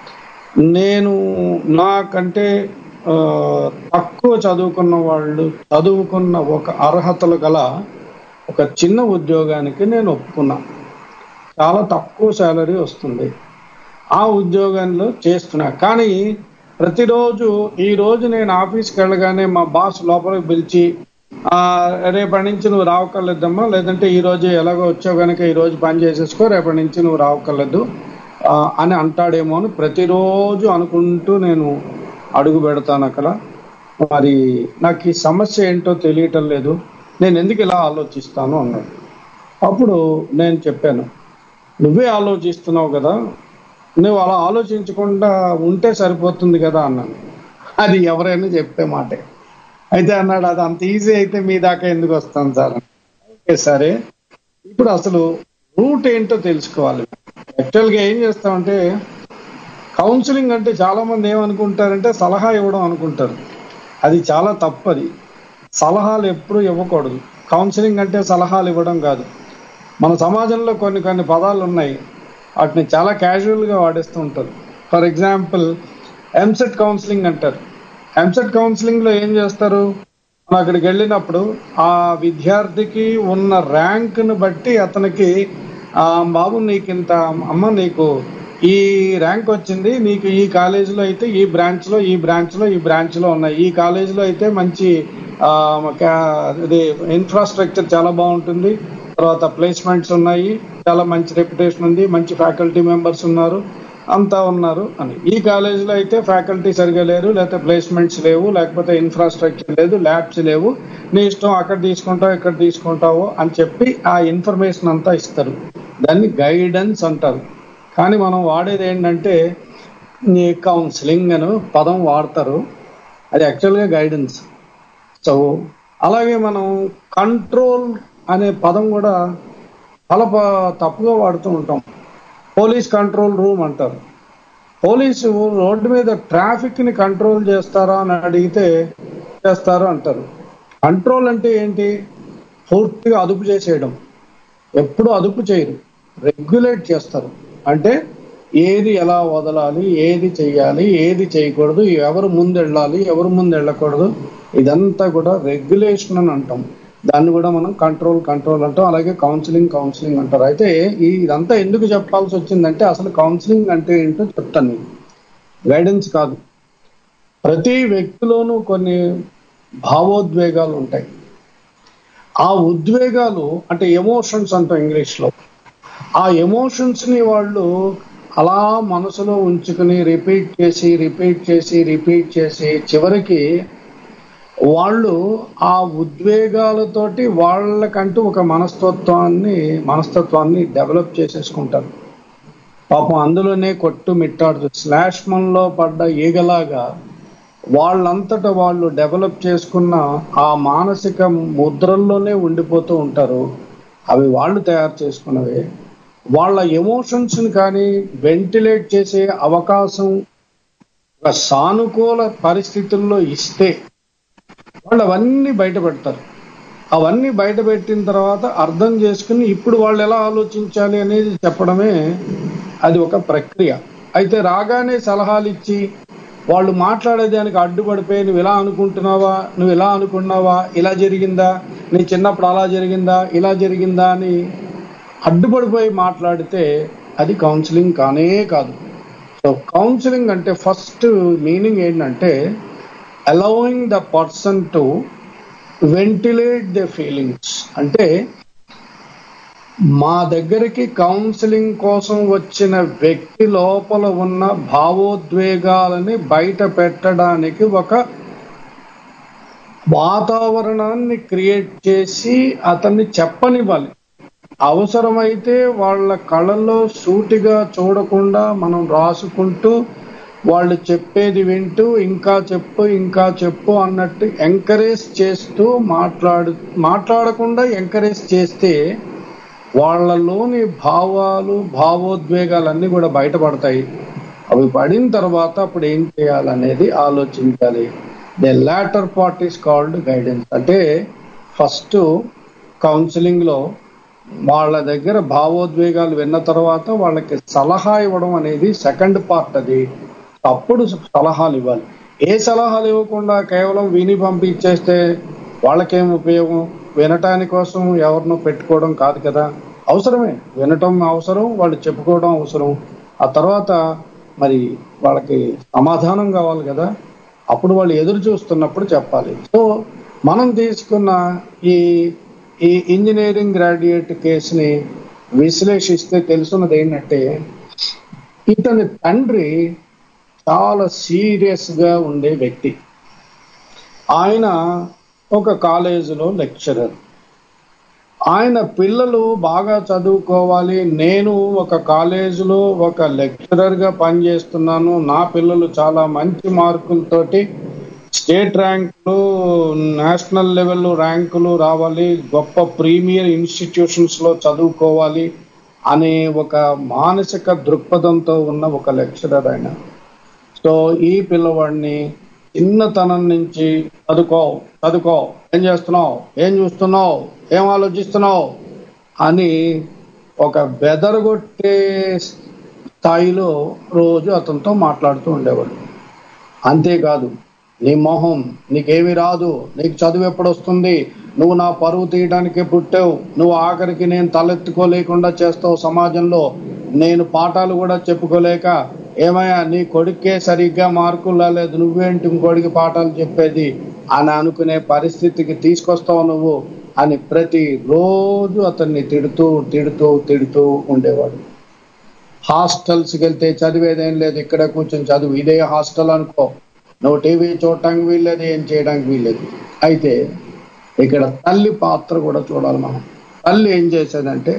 నేను నాకంటే ఆ, తక్కువ చదువుకున్న వాళ్ళు చదువుకున్న ఒక అర్హతలు గల ఒక చిన్న ఉద్యోగానికి నేను ఒప్పుకున్నా చాలా తక్కువ శాలరీ వస్తుంది ఆ ఉద్యోగంలో చేస్తున్నా కానీ ప్రతిరోజు ఈ రోజు నేను ఆఫీస్కి వెళ్ళగానే మా బాస్ లోపలికి పిలిచి ఆ, రేపటి నుంచి నువ్వు రావక్కర్లేదమ్మా లేదంటే ఈ రోజు ఎలాగో వచ్చావు కనుక ఈ రోజు పని చేసేసుకో రేపటి నుంచి నువ్వు రావక్కర్లేదు ఆ, అని అంటాడేమో అని ప్రతిరోజు అనుకుంటూ నేను అడుగు పెడతాను అక్కడ మరి నాకు ఈ సమస్య ఏంటో తెలియటం లేదు నేను ఎందుకు ఇలా ఆలోచిస్తాను అన్నాడు అప్పుడు నేను చెప్పాను నువ్వే ఆలోచిస్తున్నావు కదా నువ్వు అలా ఆలోచించకుండా ఉంటే సరిపోతుంది కదా అన్నాను అది ఎవరైనా చెప్పే మాటే అయితే అన్నాడు అది అంత ఈజీ అయితే మీ దాకా ఎందుకు వస్తాను సార్ ఓకే సరే ఇప్పుడు అసలు రూట్ ఏంటో తెలుసుకోవాలి యాక్చువల్గా ఏం చేస్తామంటే కౌన్సిలింగ్ అంటే చాలా మంది ఏమనుకుంటారంటే సలహా ఇవ్వడం అనుకుంటారు అది చాలా తప్పది సలహాలు ఎప్పుడూ ఇవ్వకూడదు కౌన్సిలింగ్ అంటే సలహాలు ఇవ్వడం కాదు మన సమాజంలో కొన్ని కొన్ని పదాలు ఉన్నాయి వాటిని చాలా క్యాజువల్గా వాడేస్తూ ఉంటారు ఫర్ ఎగ్జాంపుల్ ఎంసెట్ కౌన్సిలింగ్ అంటారు ఎంసెట్ కౌన్సిలింగ్లో ఏం చేస్తారు మనం అక్కడికి వెళ్ళినప్పుడు ఆ విద్యార్థికి ఉన్న ర్యాంక్ను బట్టి అతనికి ఆ, బాబు నీకు ఇంత అమ్మ నీకు ఈ ర్యాంక్ వచ్చింది నీకు ఈ కాలేజీలో అయితే ఈ బ్రాంచ్ లో ఈ బ్రాంచ్ లో ఈ బ్రాంచ్ లో ఉన్నాయి ఈ కాలేజీలో అయితే మంచి ఆ, కా- ఇది ఇన్ఫ్రాస్ట్రక్చర్ చాలా బాగుంటుంది తర్వాత ప్లేస్మెంట్స్ ఉన్నాయి చాలా మంచి రెప్యుటేషన్ ఉంది మంచి ఫ్యాకల్టీ మెంబర్స్ ఉన్నారు అంతా ఉన్నారు అని ఈ కాలేజీలో అయితే ఫ్యాకల్టీ సరిగా లేరు లేకపోతే ప్లేస్మెంట్స్ లేవు లేకపోతే ఇన్ఫ్రాస్ట్రక్చర్ లేదు ల్యాబ్స్ లేవు నీ ఇష్టం అక్కడ తీసుకుంటావు ఇక్కడ తీసుకుంటావు అని చెప్పి ఆ ఇన్ఫర్మేషన్ అంతా ఇస్తారు దాన్ని గైడెన్స్ అంటారు కానీ మనం వాడేది ఏంటంటే ఈ కౌన్సిలింగ్ అని పదం వాడతారు అది యాక్చువల్గా గైడెన్స్ సో అలాగే మనం కంట్రోల్ అనే పదం కూడా చాలా ప- తప్పుగా వాడుతూ ఉంటాం పోలీస్ కంట్రోల్ రూమ్ అంటారు పోలీసు రోడ్డు మీద ట్రాఫిక్ ని కంట్రోల్ చేస్తారా అని అడిగితే చేస్తారు అంటారు కంట్రోల్ అంటే ఏంటి పూర్తిగా అదుపు చేసేయడం ఎప్పుడు అదుపు చేయరు రెగ్యులేట్ చేస్తారు అంటే ఏది ఎలా వదలాలి ఏది చెయ్యాలి ఏది చేయకూడదు ఎవరు ముందు వెళ్ళాలి ఎవరు ముందు వెళ్ళకూడదు ఇదంతా కూడా రెగ్యులేషన్ అని అంటాం దాన్ని కూడా మనం కంట్రోల్ కంట్రోల్ అంటాం అలాగే కౌన్సిలింగ్ కౌన్సిలింగ్ అంటారు అయితే ఈ ఇదంతా ఎందుకు చెప్పాల్సి వచ్చిందంటే అసలు కౌన్సిలింగ్ అంటే ఏంటో చెప్తాను నేను గైడెన్స్ కాదు ప్రతి వ్యక్తిలోనూ కొన్ని భావోద్వేగాలు ఉంటాయి ఆ ఉద్వేగాలు అంటే ఎమోషన్స్ అంటాం ఇంగ్లీష్ లో ఆ ఎమోషన్స్ ని వాళ్ళు అలా మనసులో ఉంచుకుని రిపీట్ చేసి రిపీట్ చేసి రిపీట్ చేసి చివరికి వాళ్ళు ఆ ఉద్వేగాలతోటి వాళ్ళకంటూ ఒక మనస్తత్వాన్ని మనస్తత్వాన్ని డెవలప్ చేసేసుకుంటారు పాపం అందులోనే కొట్టు మిట్టాడుతూ స్లాష్ లో పడ్డ ఈగలాగా వాళ్ళంతట వాళ్ళు డెవలప్ చేసుకున్న ఆ మానసిక ముద్రల్లోనే ఉండిపోతూ ఉంటారు అవి వాళ్ళు తయారు చేసుకున్నవే వాళ్ళ ఎమోషన్స్ ని కానీ వెంటిలేట్ చేసే అవకాశం ఒక సానుకూల పరిస్థితుల్లో ఇస్తే వాళ్ళు అవన్నీ బయట పెడతారు అవన్నీ బయట పెట్టిన తర్వాత అర్థం చేసుకుని ఇప్పుడు వాళ్ళు ఎలా ఆలోచించాలి అనేది చెప్పడమే అది ఒక ప్రక్రియ అయితే రాగానే సలహాలు ఇచ్చి వాళ్ళు మాట్లాడేదానికి అడ్డుపడిపోయి నువ్వు ఇలా అనుకుంటున్నావా నువ్వు ఇలా అనుకున్నావా ఇలా జరిగిందా నీ చిన్నప్పుడు అలా జరిగిందా ఇలా జరిగిందా అని అడ్డుపడిపోయి మాట్లాడితే అది కౌన్సిలింగ్ కానే కాదు సో కౌన్సిలింగ్ అంటే ఫస్ట్ మీనింగ్ ఏంటంటే allowing the person to ventilate the feelings అంటే మా దగ్గరికి కౌన్సిలింగ్ కోసం వచ్చిన వ్యక్తి లోపల ఉన్న భావోద్వేగాలని బయట పెట్టడానికి ఒక వాతావరణాన్ని క్రియేట్ చేసి అతన్ని చెప్పనివ్వాలి అవసరమైతే వాళ్ళ కళ్ళల్లో సూటిగా చూడకుండా మనం రాసుకుంటూ వాళ్ళు చెప్పేది వింటూ ఇంకా చెప్పు ఇంకా చెప్పు అన్నట్టు ఎంకరేజ్ చేస్తూ మాట్లాడు మాట్లాడకుండా ఎంకరేజ్ చేస్తే వాళ్ళలోని భావాలు భావోద్వేగాలన్నీ కూడా బయటపడతాయి అవి పడిన తర్వాత అప్పుడు ఏం చేయాలనేది ఆలోచించాలి the latter part is called guidance అంటే ఫస్ట్ కౌన్సిలింగ్ లో వాళ్ళ దగ్గర భావోద్వేగాలు విన్న తర్వాత వాళ్ళకి సలహా ఇవ్వడం అనేది సెకండ్ పార్ట్ అది అప్పుడు సలహాలు ఇవ్వాలి ఏ సలహాలు ఇవ్వకుండా కేవలం విని పంపించేస్తే వాళ్ళకేం ఉపయోగం వినటాని కోసం ఎవరినో పెట్టుకోవడం కాదు కదా అవసరమే వినటం అవసరం వాళ్ళు చెప్పుకోవడం అవసరం ఆ తర్వాత మరి వాళ్ళకి సమాధానం కావాలి కదా అప్పుడు వాళ్ళు ఎదురు చూస్తున్నప్పుడు చెప్పాలి సో మనం తీసుకున్న ఈ ఈ ఇంజనీరింగ్ గ్రాడ్యుయేట్ కేసుని విశ్లేషిస్తే తెలుసున్నది ఏంటంటే ఇతని తండ్రి చాలా సీరియస్ గా ఉండే వ్యక్తి ఆయన ఒక కాలేజీలో లెక్చరర్ ఆయన పిల్లలు బాగా చదువుకోవాలి నేను ఒక కాలేజీలో ఒక లెక్చరర్ గా పనిచేస్తున్నాను నా పిల్లలు చాలా మంచి మార్కులతోటి స్టేట్ ర్యాంకులు నేషనల్ లెవెల్ ర్యాంకులు రావాలి గొప్ప ప్రీమియర్ ఇన్స్టిట్యూషన్స్ లో చదువుకోవాలి అనే ఒక మానసిక దృక్పథంతో ఉన్న ఒక లెక్చరర్ ఆయన సో ఈ పిల్లవాడిని చిన్నతనం నుంచి చదువుకో చదువుకో ఏం చేస్తున్నావు ఏం చూస్తున్నావు ఏం ఆలోచిస్తున్నావు అని ఒక బెదరగొట్టే స్థాయిలో రోజు అతనితో మాట్లాడుతూ ఉండేవాడు అంతేకాదు నీ మొహం నీకేమి రాదు నీకు చదువు ఎప్పుడు వస్తుంది నువ్వు నా పరువు తీయడానికే పుట్టావు నువ్వు ఆఖరికి నేను తలెత్తుకోలేకుండా చేస్తావు సమాజంలో నేను పాఠాలు కూడా చెప్పుకోలేక ఏమయ్యా నీ కొడుకే సరిగ్గా మార్కులు రాలేదు నువ్వేంటి ఇంకోడికి పాఠాలు చెప్పేది అని అనుకునే పరిస్థితికి తీసుకొస్తావు నువ్వు అని ప్రతి రోజు అతన్ని తిడుతూ తిడుతూ తిడుతూ ఉండేవాడు హాస్టల్స్కి వెళ్తే చదివేదేం లేదు ఇక్కడే కూర్చొని చదువు ఇదే హాస్టల్ అనుకో నువ్వు టీవీ చూడటానికి వీల్లేదు ఏం చేయడానికి వీల్లేదు అయితే ఇక్కడ తల్లి పాత్ర కూడా చూడాలి మనం తల్లి ఏం చేసేదంటే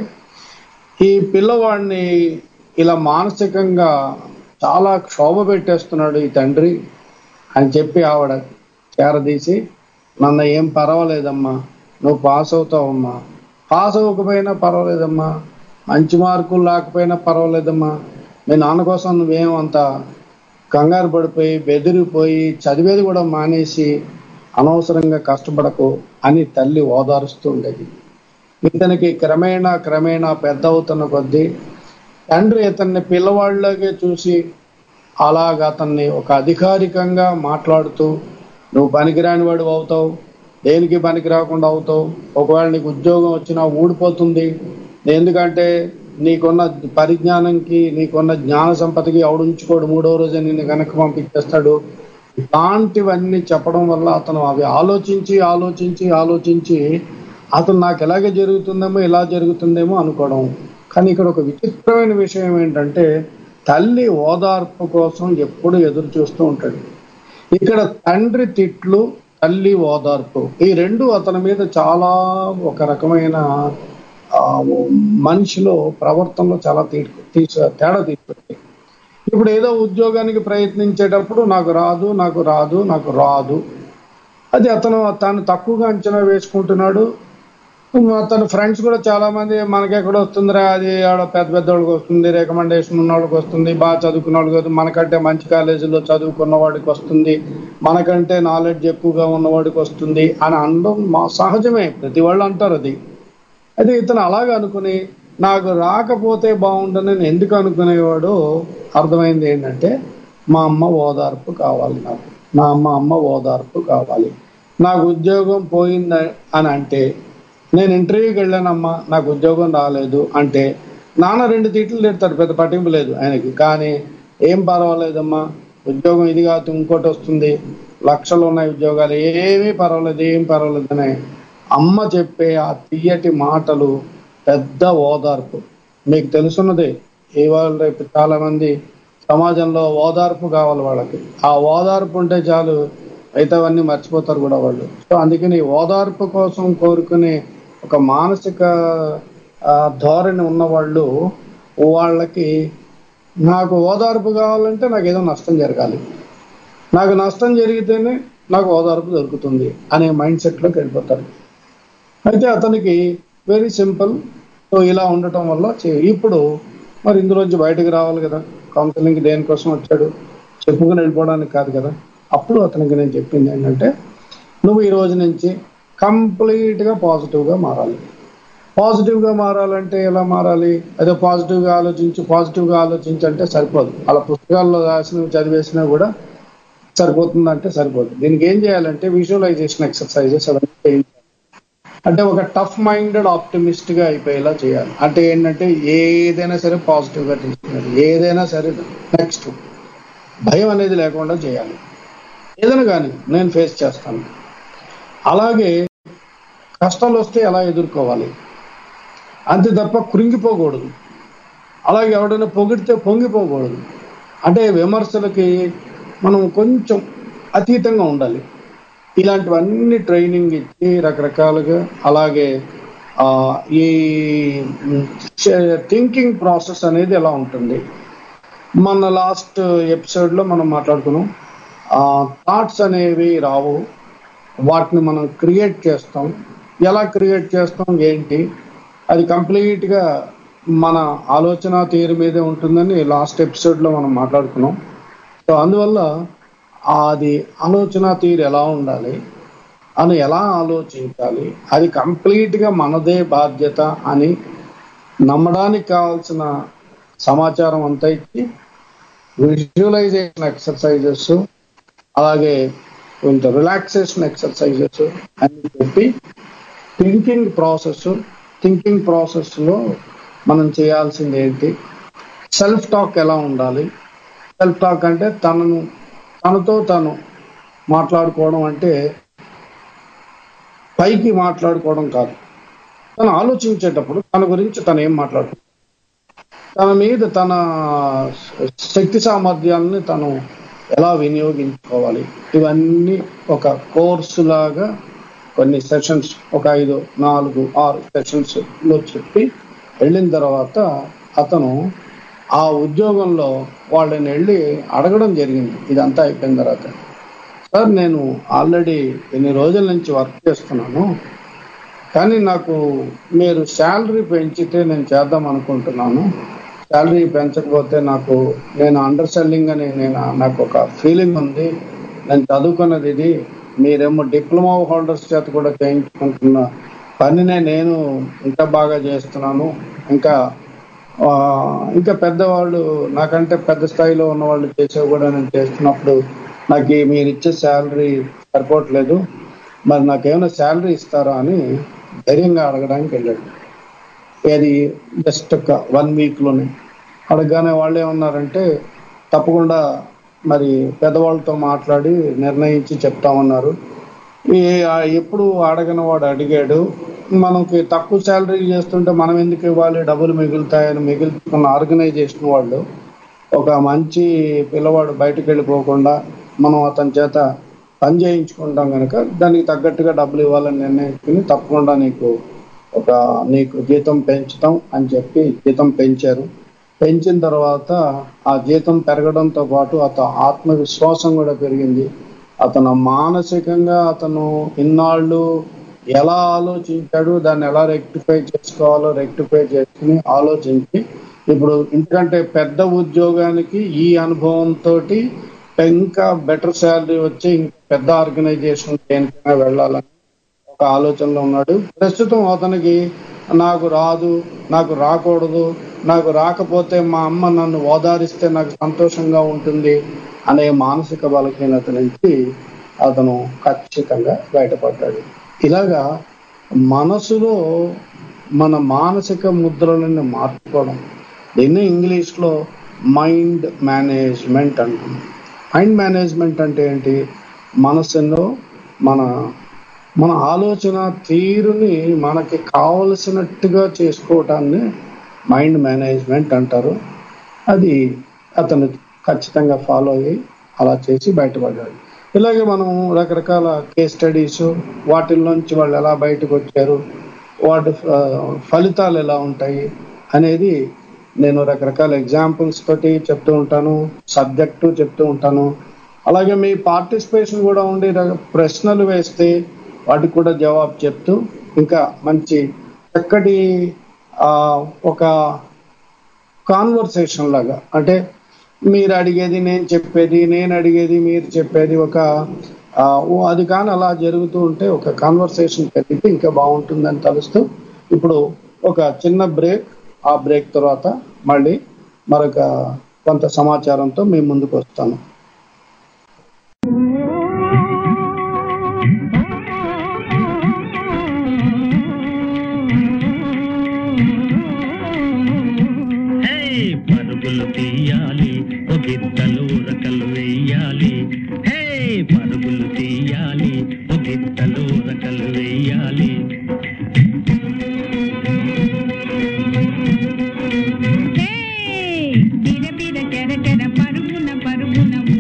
ఈ పిల్లవాడిని ఇలా మానసికంగా చాలా క్షోభ పెట్టేస్తున్నాడు ఈ తండ్రి అని చెప్పి ఆవిడ చేరదీసి నన్ను ఏం పర్వాలేదమ్మా నువ్వు పాస్ అవుతావమ్మా పాస్ అవ్వకపోయినా పర్వాలేదమ్మా మంచి మార్కులు లేకపోయినా పర్వాలేదమ్మా మీ నాన్న కోసం నువ్వేం అంత కంగారు పడిపోయి బెదిరిపోయి చదివేది కూడా మానేసి అనవసరంగా కష్టపడకు అని తల్లి ఓదారుస్తూ ఉండేది ఇతనికి క్రమేణా క్రమేణా పెద్ద అవుతున్న కొద్దీ తండ్రి ఇతన్ని పిల్లవాళ్ళగే చూసి అలాగ అతన్ని ఒక అధికారికంగా మాట్లాడుతూ నువ్వు పనికిరాని వాడు అవుతావు దేనికి పనికి రాకుండా అవుతావు ఒకవేళ నీకు ఉద్యోగం వచ్చినా ఊడిపోతుంది ఎందుకంటే నీకున్న పరిజ్ఞానంకి నీకున్న జ్ఞాన సంపదకి ఎవడుంచుకోడు మూడో రోజు నిన్ను వెనక్కి పంపించేస్తాడు ఇలాంటివన్నీ చెప్పడం వల్ల అతను అవి ఆలోచించి ఆలోచించి ఆలోచించి అతను నాకు ఎలాగే జరుగుతుందేమో ఇలా జరుగుతుందేమో అనుకోవడం కానీ ఇక్కడ ఒక విచిత్రమైన విషయం ఏంటంటే తల్లి ఓదార్పు కోసం ఎప్పుడు ఎదురు చూస్తూ ఉంటాడు ఇక్కడ తండ్రి తిట్లు తల్లి ఓదార్పు ఈ రెండు అతని మీద చాలా ఒక రకమైన ఆ, మనిషిలో ప్రవర్తనలో చాలా తీ తీసు తేడా తీసుకొచ్చాయి ఇప్పుడు ఏదో ఉద్యోగానికి ప్రయత్నించేటప్పుడు నాకు రాదు నాకు రాదు నాకు రాదు అది అతను తాను తక్కువగా అంచనా వేసుకుంటున్నాడు తన ఫ్రెండ్స్ కూడా చాలా మంది మనకెక్కడ వస్తుందిరా అది ఆడ పెద్ద పెద్ద వాళ్ళకి వస్తుంది రికమెండేషన్ ఉన్న వాళ్ళకి వస్తుంది బాగా చదువుకున్న వాళ్ళకి వస్తుంది మనకంటే మంచి కాలేజీలో చదువుకున్న వాడికి వస్తుంది మనకంటే నాలెడ్జ్ ఎక్కువగా ఉన్నవాడికి వస్తుంది అని అనడం మా సహజమే ప్రతి వాళ్ళు అంటారు అది అయితే ఇతను అలాగే అనుకుని నాకు రాకపోతే బాగుండని నేను ఎందుకు అనుకునేవాడు అర్థమైంది ఏంటంటే మా అమ్మ ఓదార్పు కావాలి నాకు నా అమ్మ అమ్మ ఓదార్పు కావాలి నాకు ఉద్యోగం పోయింది అని అంటే నేను ఇంటర్వ్యూకి వెళ్ళానమ్మా నాకు ఉద్యోగం రాలేదు అంటే నాన్న రెండు తిట్లు తిడతాడు పెద్ద పట్టింపు లేదు ఆయనకి కానీ ఏం పర్వాలేదమ్మా ఉద్యోగం ఇది కాదు ఇంకోటి వస్తుంది లక్షలు ఉన్నాయి ఉద్యోగాలు ఏమీ పర్వాలేదు ఏం పర్వాలేదు అని అమ్మ చెప్పే ఆ తీయటి మాటలు పెద్ద ఓదార్పు మీకు తెలుసున్నది ఇవాళ రేపు చాలా మంది సమాజంలో ఓదార్పు కావాలి వాళ్ళకి ఆ ఓదార్పు ఉంటే చాలు మిగతావన్నీ మర్చిపోతారు కూడా వాళ్ళు సో అందుకని ఓదార్పు కోసం కోరుకునే ఒక మానసిక ఆ, ధోరణి ఉన్న వాళ్ళు వాళ్ళకి నాకు ఓదార్పు కావాలంటే నాకు ఏదో నష్టం జరగాలి నాకు నష్టం జరిగితేనే నాకు ఓదార్పు దొరుకుతుంది అనే మైండ్ సెట్లోకి వెళ్ళిపోతారు అయితే అతనికి వెరీ సింపుల్ సో ఇలా ఉండటం వల్ల చే- ఇప్పుడు మరి ఇందులోంచి బయటకు రావాలి కదా కౌన్సిలింగ్ దేనికోసం వచ్చాడు చెప్పుకుని వెళ్ళిపోవడానికి కాదు కదా అప్పుడు అతనికి నేను చెప్పింది ఏంటంటే నువ్వు ఈ రోజు నుంచి కంప్లీట్గా పాజిటివ్గా మారాలి పాజిటివ్గా మారాలంటే ఎలా మారాలి అదే పాజిటివ్గా ఆలోచించి పాజిటివ్గా ఆలోచించి అంటే సరిపోదు అలా పుస్తకాల్లో రాసినవి చదివేసినా కూడా సరిపోతుందంటే సరిపోదు దీనికి ఏం చేయాలంటే విజువలైజేషన్ ఎక్సర్సైజెస్ అవన్నీ చేయాలి అంటే ఒక టఫ్ మైండెడ్ ఆప్టిమిస్ట్ గా అయిపోయేలా చేయాలి అంటే ఏంటంటే ఏదైనా సరే పాజిటివ్ గా తీసుకునేది ఏదైనా సరే నెక్స్ట్ భయం అనేది లేకుండా చేయాలి ఏదైనా కానీ నేను ఫేస్ చేస్తాను అలాగే కష్టాలు వస్తే ఎలా ఎదుర్కోవాలి అంతే తప్ప కృంగిపోకూడదు అలాగే ఎవడైనా పొగిడితే పొంగిపోకూడదు అంటే విమర్శలకి మనం కొంచెం అతీతంగా ఉండాలి ఇలాంటివన్నీ ట్రైనింగ్ ఇచ్చి రకరకాలుగా అలాగే ఆ, ఈ థింకింగ్ ప్రాసెస్ అనేది ఎలా ఉంటుంది మన లాస్ట్ ఎపిసోడ్ లో మనం మాట్లాడుకున్నాం థాట్స్ అనేవి రావు వాటిని మనం క్రియేట్ చేస్తాం ఎలా క్రియేట్ చేస్తాం ఏంటి అది కంప్లీట్ గా మన ఆలోచన తీరు మీదే ఉంటుందని లాస్ట్ ఎపిసోడ్ లో మనం మాట్లాడుకున్నాం సో అందువల్ల అది ఆలోచన తీరు ఎలా ఉండాలి అని ఎలా ఆలోచించాలి అది కంప్లీట్ గా మనదే బాధ్యత అని నమ్మడానికి కావాల్సిన సమాచారం అంతా ఇచ్చి విజువలైజేషన్ ఎక్సర్సైజెస్ అలాగే కొంచెం రిలాక్సేషన్ ఎక్సర్సైజెస్ అని చెప్పి థింకింగ్ ప్రాసెస్ థింకింగ్ ప్రాసెస్ లో మనం చేయాల్సింది ఏంటి సెల్ఫ్ టాక్ ఎలా ఉండాలి సెల్ఫ్ టాక్ అంటే తనను తనతో తను మాట్లాడుకోవడం అంటే పైకి మాట్లాడుకోవడం కాదు తను ఆలోచించేటప్పుడు తన గురించి తను ఏం మాట్లాడుతుంది తన మీద తన శక్తి సామర్థ్యాలని తను ఎలా వినియోగించుకోవాలి ఇవన్నీ ఒక కోర్సు లాగా కొన్ని సెషన్స్ ఒక ఐదు నాలుగు ఆరు సెషన్స్ లో చెప్పి వెళ్ళిన తర్వాత అతను ఆ ఉద్యోగంలో వాళ్ళని వెళ్ళి అడగడం జరిగింది ఇదంతా అయిపోయిన తర్వాత సార్ నేను ఆల్రెడీ ఎన్ని రోజుల నుంచి వర్క్ చేస్తున్నాను కానీ నాకు మీరు శాలరీ పెంచితే నేను చేద్దాం అనుకుంటున్నాను శాలరీ పెంచకపోతే నాకు నేను అండర్ సెల్లింగ్ అని నేను నాకు ఒక ఫీలింగ్ ఉంది నేను చదువుకున్నది ఇది మీరేమో డిప్లొమా హోల్డర్స్ చేత కూడా చేయించుకుంటున్న పనినే నేను ఇంకా బాగా చేస్తున్నాను ఇంకా ఆ, ఇంకా పెద్దవాళ్ళు నాకంటే పెద్ద స్థాయిలో ఉన్న వాళ్ళు చేసేవి కూడా నేను చేస్తున్నప్పుడు నాకు ఈ మీరు ఇచ్చే శాలరీ సరిపోవట్లేదు మరి నాకేమైనా శాలరీ ఇస్తారా అని ధైర్యంగా అడగడానికి వెళ్ళాడు అది జస్ట్ ఒక వన్ వీక్లోనే అడగగానే వాళ్ళు ఏమన్నారంటే తప్పకుండా మరి పెద్దవాళ్ళతో మాట్లాడి నిర్ణయించి చెప్తామన్నారు ఈ ఆ- ఎప్పుడు అడగని వాడు అడిగాడు మనకి తక్కువ శాలరీ చేస్తుంటే మనం ఎందుకు ఇవ్వాలి డబ్బులు మిగులుతాయని మిగులుతున్న ఆర్గనైజేషన్ వాళ్ళు ఒక మంచి పిల్లవాడు బయటకు వెళ్ళిపోకుండా మనం అతని చేత పని చేయించుకుంటాం కనుక దానికి తగ్గట్టుగా డబ్బులు ఇవ్వాలని నిర్ణయించుకుని తప్పకుండా నీకు ఒక నీకు జీతం పెంచుతాం అని చెప్పి జీతం పెంచారు పెంచిన తర్వాత ఆ జీతం పెరగడంతో పాటు అతను ఆత్మవిశ్వాసం కూడా పెరిగింది అతను మానసికంగా అతను ఇన్నాళ్ళు ఎలా ఆలోచించాడు దాన్ని ఎలా రెక్టిఫై చేసుకోవాలో రెక్టిఫై చేసుకుని ఆలోచించి ఇప్పుడు ఇంతకంటే పెద్ద ఉద్యోగానికి ఈ అనుభవంతో ఇంకా బెటర్ శాలరీ వచ్చి ఇంకా పెద్ద ఆర్గనైజేషన్ దేనికైనా వెళ్ళాలని ఒక ఆలోచనలో ఉన్నాడు ప్రస్తుతం అతనికి నాకు రాదు నాకు రాకూడదు నాకు రాకపోతే మా అమ్మ నన్ను ఓదారిస్తే నాకు సంతోషంగా ఉంటుంది అనే మానసిక బలహీనత నుంచి అతను ఖచ్చితంగా బయటపడ్డాడు ఇలాగా మనసులో మన మానసిక ముద్రలను మార్చుకోవడం దీన్ని ఇంగ్లీష్లో మైండ్ మేనేజ్మెంట్ అంటాం మైండ్ మేనేజ్మెంట్ అంటే ఏంటి మనసులో మన మన ఆలోచన తీరుని మనకి కావలసినట్టుగా చేసుకోవటాన్ని మైండ్ మేనేజ్మెంట్ అంటారు అది అతను ఖచ్చితంగా ఫాలో అయ్యి అలా చేసి బయటపడ్డాడు ఇలాగే మనం రకరకాల కేస్ స్టడీస్ వాటిల్లోంచి వాళ్ళు ఎలా బయటకు వచ్చారు వాటి ఆ, ఫలితాలు ఎలా ఉంటాయి అనేది నేను రకరకాల ఎగ్జాంపుల్స్ తోటి చెప్తూ ఉంటాను సబ్జెక్టు చెప్తూ ఉంటాను అలాగే మీ పార్టిసిపేషన్ కూడా ఉండి రక- ప్రశ్నలు వేస్తే వాటికి కూడా జవాబు చెప్తూ ఇంకా మంచి చక్కటి ఆ, ఒక కాన్వర్సేషన్ లాగా అంటే మీరు అడిగేది నేను చెప్పేది నేను అడిగేది మీరు చెప్పేది ఒక ఆ, ఓ అది కానీ అలా జరుగుతూ ఉంటే ఒక కాన్వర్సేషన్ పెరిగితే ఇంకా బాగుంటుందని తలుస్తూ ఇప్పుడు ఒక చిన్న బ్రేక్ ఆ బ్రేక్ తర్వాత మళ్ళీ మరొక కొంత సమాచారంతో మీ ముందుకు వస్తాను హే పరుగులు తీయాలి ఒక గిద్దలు ఉరకలు వేయాలి హే పరుగులు తీయాలి ఒక గిద్దలు ఉరకలు వేయాలి బిర బిర చెర చెర పరుగున పరుగున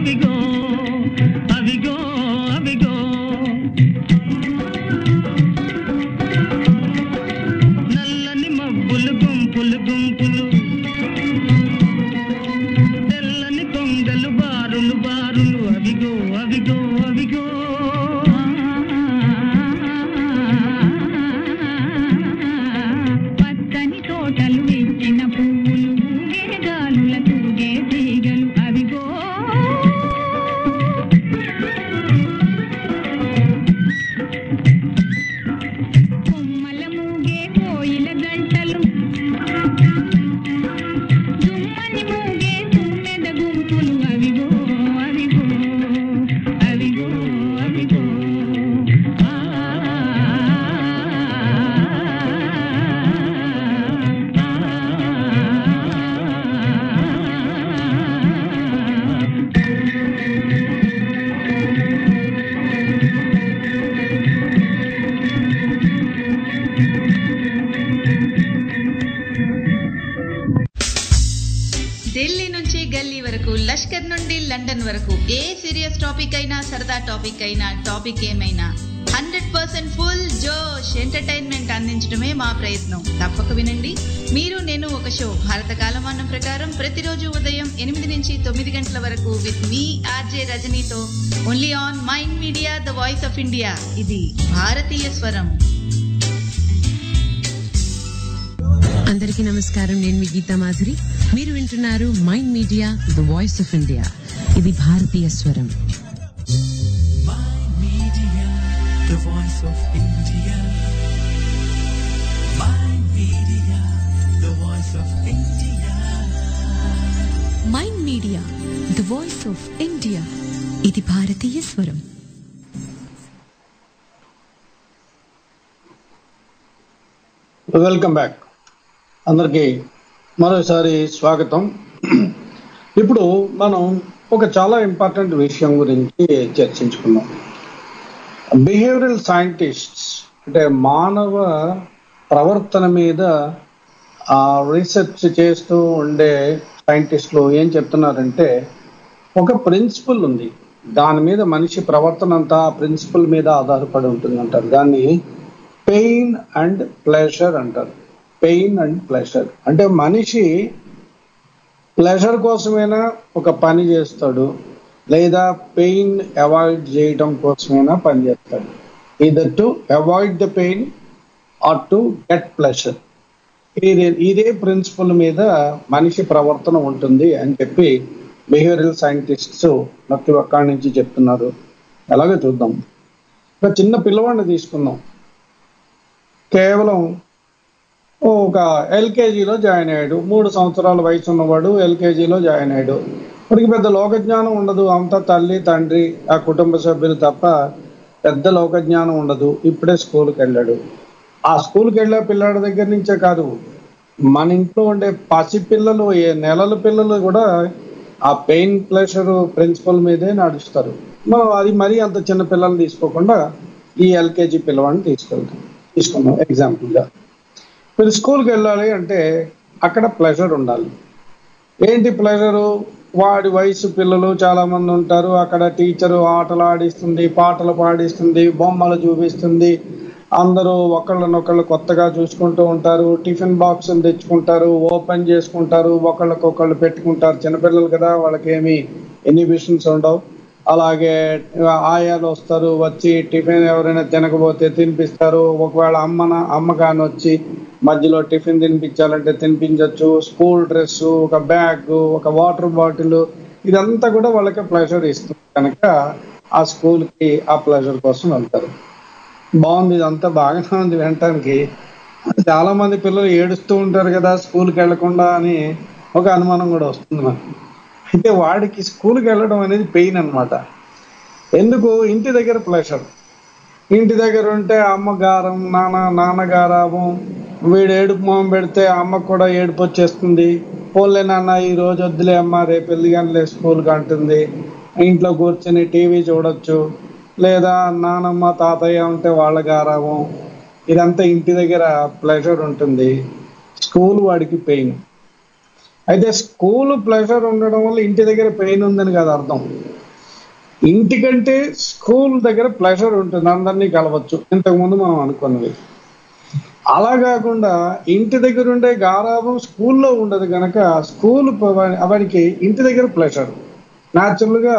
అవిగో అవిగో అవిగో నల్లని మబ్బులు గుంపులు గుంపులు తెల్లని కొంగలు బారులు బారులు అవిగో అవిగో అవిగో పచ్చని తోటలు విచ్చిన పువ్వులు ఊగే గాలుల తూగే తీగలు అవిగో కొమ్మల మూగే కోయిల గంటలు దుమ్మని మూగే తుమ్మెద గుంపులు అవిగో అవిగో అవిగో అవిగో ఆ ఢిల్లీ నుంచి గల్లీ వరకు లష్కర్ నుండి లండన్ వరకు ఏ సీరియస్ టాపిక్ అయినా సరదా టాపిక్ అయినా టాపిక్ ఏమైనా హండ్రెడ్ పర్సెంట్ ఫుల్ జోష్ ఎంటర్టైన్మెంట్ అందించడమే మా ప్రయత్నం తప్పక వినండి మీరు నేను ఒక షో భారత కాలమానం ప్రకారం ప్రతిరోజు ఉదయం ఎనిమిది నుంచి తొమ్మిది గంటల వరకు విత్ మీ ఆర్జే రజనీతో only on mind media the voice of India ఇది భారతీయ స్వరం అందరికీ నమస్కారం నేను మీ గీతా మాధురి మీరు వింటున్నారు mind media the voice of India ఇది భారతీయ స్వరం the voice of India. My media, the voice of India. Mind media the voice of India ఇది భారతీయ స్వరం వెల్కమ్ బ్యాక్ అందరికీ మరోసారి స్వాగతం ఇప్పుడు మనం ఒక చాలా ఇంపార్టెంట్ విషయం గురించి చర్చించుకున్నాం బిహేవియరల్ సైంటిస్ట్స్ అంటే మానవ ప్రవర్తన మీద రీసెర్చ్ చేస్తూ ఉండే సైంటిస్టులు ఏం చెప్తున్నారంటే ఒక ప్రిన్సిపల్ ఉంది దాని మీద మనిషి ప్రవర్తన అంతా ఆ ప్రిన్సిపల్ మీద ఆధారపడి ఉంటుంది అంటారు దాన్ని పెయిన్ అండ్ ప్లెజర్ అంటారు పెయిన్ అండ్ ప్లెజర్ అంటే మనిషి ప్లెజర్ కోసమైనా ఒక పని చేస్తాడు లేదా పెయిన్ అవాయిడ్ చేయడం కోసమైనా పని చేస్తాడు either to avoid the pain or to get pleasure ఇదే ఇదే ప్రిన్సిపల్ మీద మనిషి ప్రవర్తన ఉంటుంది అని చెప్పి బిహేవియరల్ సైంటిస్ట్స్ ప్రతి ఒక్కడి నుంచి చెప్తున్నారు అలాగే చూద్దాం ఒక చిన్న పిల్లవాడిని తీసుకుందాం కేవలం ఒక ఎల్కేజీలో జాయిన్ అయ్యాడు మూడు సంవత్సరాల వయసు ఉన్నవాడు ఎల్కేజీలో జాయిన్ అయ్యాడు వాడికి పెద్ద లోకజ్ఞానం ఉండదు అంతా తల్లి తండ్రి ఆ కుటుంబ సభ్యులు తప్ప పెద్ద లోకజ్ఞానం ఉండదు ఇప్పుడే స్కూల్కి వెళ్ళాడు ఆ స్కూల్కి వెళ్ళే పిల్లాడి దగ్గర నుంచే కాదు మన ఇంట్లో ఉండే పసి పిల్లలు ఏ నెలల పిల్లలు కూడా ఆ పెయిన్ ప్రెషర్ ప్రిన్సిపల్ మీదే నడుస్తారు మనం అది మరీ అంత చిన్న పిల్లల్ని తీసుకోకుండా ఈ ఎల్కేజీ పిల్లవాడిని తీసుకెళ్తాం తీసుకున్నాం ఎగ్జాంపుల్గా మీరు స్కూల్కి వెళ్ళాలి అంటే అక్కడ ప్లెజర్ ఉండాలి ఏంటి ప్లెజరు వాడి వయసు పిల్లలు చాలా మంది ఉంటారు అక్కడ టీచరు ఆటలు ఆడిస్తుంది పాటలు పాడిస్తుంది బొమ్మలు చూపిస్తుంది అందరూ ఒకళ్ళనొకళ్ళు కొత్తగా చూసుకుంటూ ఉంటారు టిఫిన్ బాక్స్ తెచ్చుకుంటారు ఓపెన్ చేసుకుంటారు ఒకళ్ళకొకళ్ళు పెట్టుకుంటారు చిన్నపిల్లలు కదా వాళ్ళకి ఏమి ఇన్హిబిషన్స్ ఉండవు అలాగే ఆయాలు వస్తారు వచ్చి టిఫిన్ ఎవరైనా తినకపోతే తినిపిస్తారు ఒకవేళ అమ్మన అమ్మ కాని వచ్చి మధ్యలో టిఫిన్ తినిపించాలంటే తినిపించవచ్చు స్కూల్ డ్రెస్ ఒక బ్యాగ్ ఒక వాటర్ బాటిల్ ఇదంతా కూడా వాళ్ళకి ప్లెజర్ ఇస్తుంది కనుక ఆ స్కూల్ కి ఆ ప్లెజర్ కోసం వెళ్తారు బాగుంది ఇదంతా బాగానే ఉంది వినటానికి చాలా మంది పిల్లలు ఏడుస్తూ ఉంటారు కదా స్కూల్కి వెళ్లకుండా అని ఒక అనుమానం కూడా వస్తుంది మనకు అయితే వాడికి స్కూల్కి వెళ్ళడం అనేది పెయిన్ అన్నమాట ఎందుకు ఇంటి దగ్గర ప్లెషర్ ఇంటి దగ్గర ఉంటే అమ్మ గారం నాన్న నాన్న గారాబం వీడు ఏడుపు మొహం పెడితే అమ్మకు కూడా ఏడుపు వచ్చేస్తుంది పోలే నాన్న ఈ రోజు వద్దులే అమ్మ రేపు వెళ్ళిగానిలే స్కూల్కి అంటుంది ఇంట్లో కూర్చొని టీవీ చూడొచ్చు లేదా నానమ్మ తాతయ్య ఉంటే వాళ్ళ గారాబం ఇదంతా ఇంటి దగ్గర ప్లెజర్ ఉంటుంది స్కూల్ వాడికి పెయిన్ అయితే స్కూల్ ప్లెజర్ ఉండడం వల్ల ఇంటి దగ్గర పెయిన్ ఉందని కాదు అర్థం ఇంటికంటే స్కూల్ దగ్గర ప్లెజర్ ఉంటుంది అందరినీ కలవచ్చు ఇంతకుముందు మనం అనుకున్నది అలా కాకుండా ఇంటి దగ్గర ఉండే గారాబం స్కూల్లో ఉండదు కనుక స్కూల్ వాడికి ఇంటి దగ్గర ప్లెజర్ న్యాచురల్గా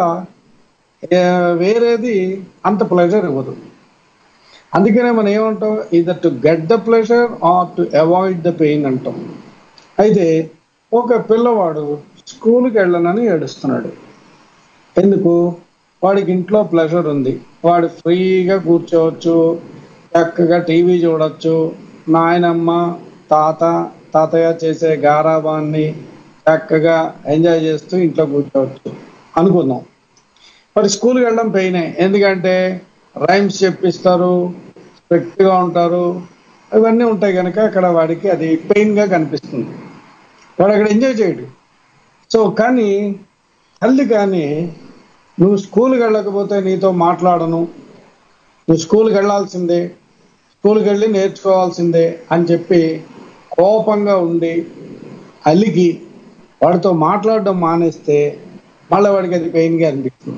వేరేది అంత ప్లెజర్ ఇవ్వదు అందుకనే మనం ఏమంటాం either to get the pleasure or to avoid the pain అంటాం అయితే ఒక పిల్లవాడు స్కూల్కి వెళ్ళనని ఏడుస్తున్నాడు ఎందుకు వాడికి ఇంట్లో ప్లెజర్ ఉంది వాడు ఫ్రీగా కూర్చోవచ్చు చక్కగా టీవీ చూడొచ్చు నాయనమ్మ తాత తాతయ్య చేసే గారాబాన్ని చక్కగా ఎంజాయ్ చేస్తూ ఇంట్లో కూర్చోవచ్చు అనుకుందాం మరి స్కూల్కి వెళ్ళడం పెయినే ఎందుకంటే రైమ్స్ చెప్పిస్తారు స్ట్రిక్ట్గా ఉంటారు ఇవన్నీ ఉంటాయి కనుక అక్కడ వాడికి అది పెయిన్గా కనిపిస్తుంది వాడు అక్కడ ఎంజాయ్ చేయడు సో కానీ తల్లి కానీ నువ్వు స్కూల్కి వెళ్ళకపోతే నీతో మాట్లాడను నువ్వు స్కూల్కి వెళ్ళాల్సిందే స్కూల్కి వెళ్ళి నేర్చుకోవాల్సిందే అని చెప్పి కోపంగా ఉండి అలిగి వాడితో మాట్లాడడం మానేస్తే మళ్ళీ వాడికి అది పెయిన్గా అనిపిస్తుంది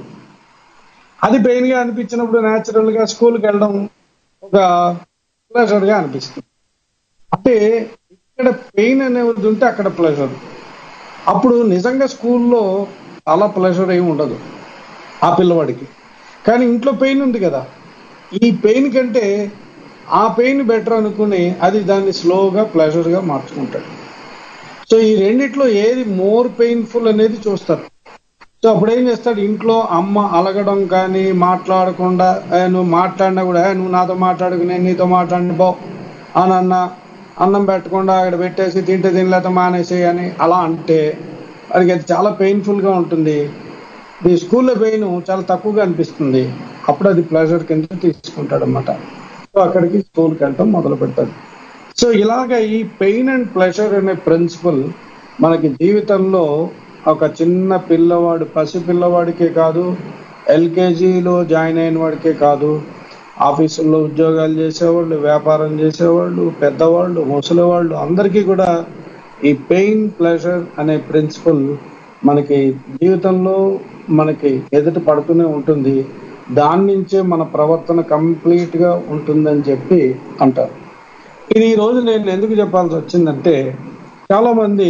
అది పెయిన్గా అనిపించినప్పుడు న్యాచురల్గా స్కూల్కి వెళ్ళడం ఒక ప్లెజర్గా అనిపిస్తుంది అంటే ఇక్కడ పెయిన్ అనేది ఉంటే అక్కడ ప్లెజర్ అప్పుడు నిజంగా స్కూల్లో చాలా ప్లెజర్ ఏమి ఉండదు ఆ పిల్లవాడికి కానీ ఇంట్లో పెయిన్ ఉంది కదా ఈ పెయిన్ కంటే ఆ పెయిన్ బెటర్ అనుకుని అది దాన్ని స్లోగా ప్లెజర్గా మార్చుకుంటాడు సో ఈ రెండిట్లో ఏది మోర్ పెయిన్ఫుల్ అనేది చూస్తారు సో అప్పుడు ఏం చేస్తాడు ఇంట్లో అమ్మ అలగడం కానీ మాట్లాడకుండా "ఏ, నువ్వు మాట్లాడినా కూడా "ఏ, నువ్వు నాతో మాట్లాడుకు నేను నీతో మాట్లాడిన పో అని అన్న అన్నం పెట్టకుండా అక్కడ పెట్టేసి తింటే తినలేక మానేసి అని అలా అంటే వాడికి అది చాలా పెయిన్ఫుల్గా ఉంటుంది ఈ స్కూల్లో పెయిన్ చాలా తక్కువగా అనిపిస్తుంది అప్పుడు అది ప్లెజర్ కింద తీసుకుంటాడు అనమాట సో అక్కడికి స్కూల్కి వెళ్ళటం మొదలు పెడతాడు సో ఇలాగ ఈ పెయిన్ అండ్ ప్లెజర్ అనే ప్రిన్సిపల్ మనకి జీవితంలో ఒక చిన్న పిల్లవాడు పసి పిల్లవాడికే కాదు ఎల్కేజీలో జాయిన్ అయిన వాడికే కాదు ఆఫీసుల్లో ఉద్యోగాలు చేసేవాళ్ళు వ్యాపారం చేసేవాళ్ళు పెద్దవాళ్ళు ముసలివాళ్ళు అందరికీ కూడా ఈ పెయిన్ ప్లెజర్ అనే ప్రిన్సిపల్ మనకి జీవితంలో మనకి ఎదుట పడుతూనే ఉంటుంది దాని నుంచే మన ప్రవర్తన కంప్లీట్ గా ఉంటుందని చెప్పి అంటారు ఇది ఈ రోజు నేను ఎందుకు చెప్పాల్సి వచ్చిందంటే చాలా మంది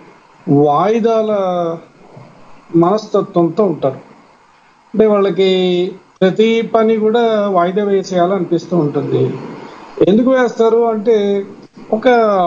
వాయిదాల మనస్తత్వంతో ఉంటారు అంటే వాళ్ళకి ప్రతి పని కూడా వాయిదా వేసేయాలనిపిస్తూ ఉంటుంది ఎందుకు వేస్తారు అంటే ఒక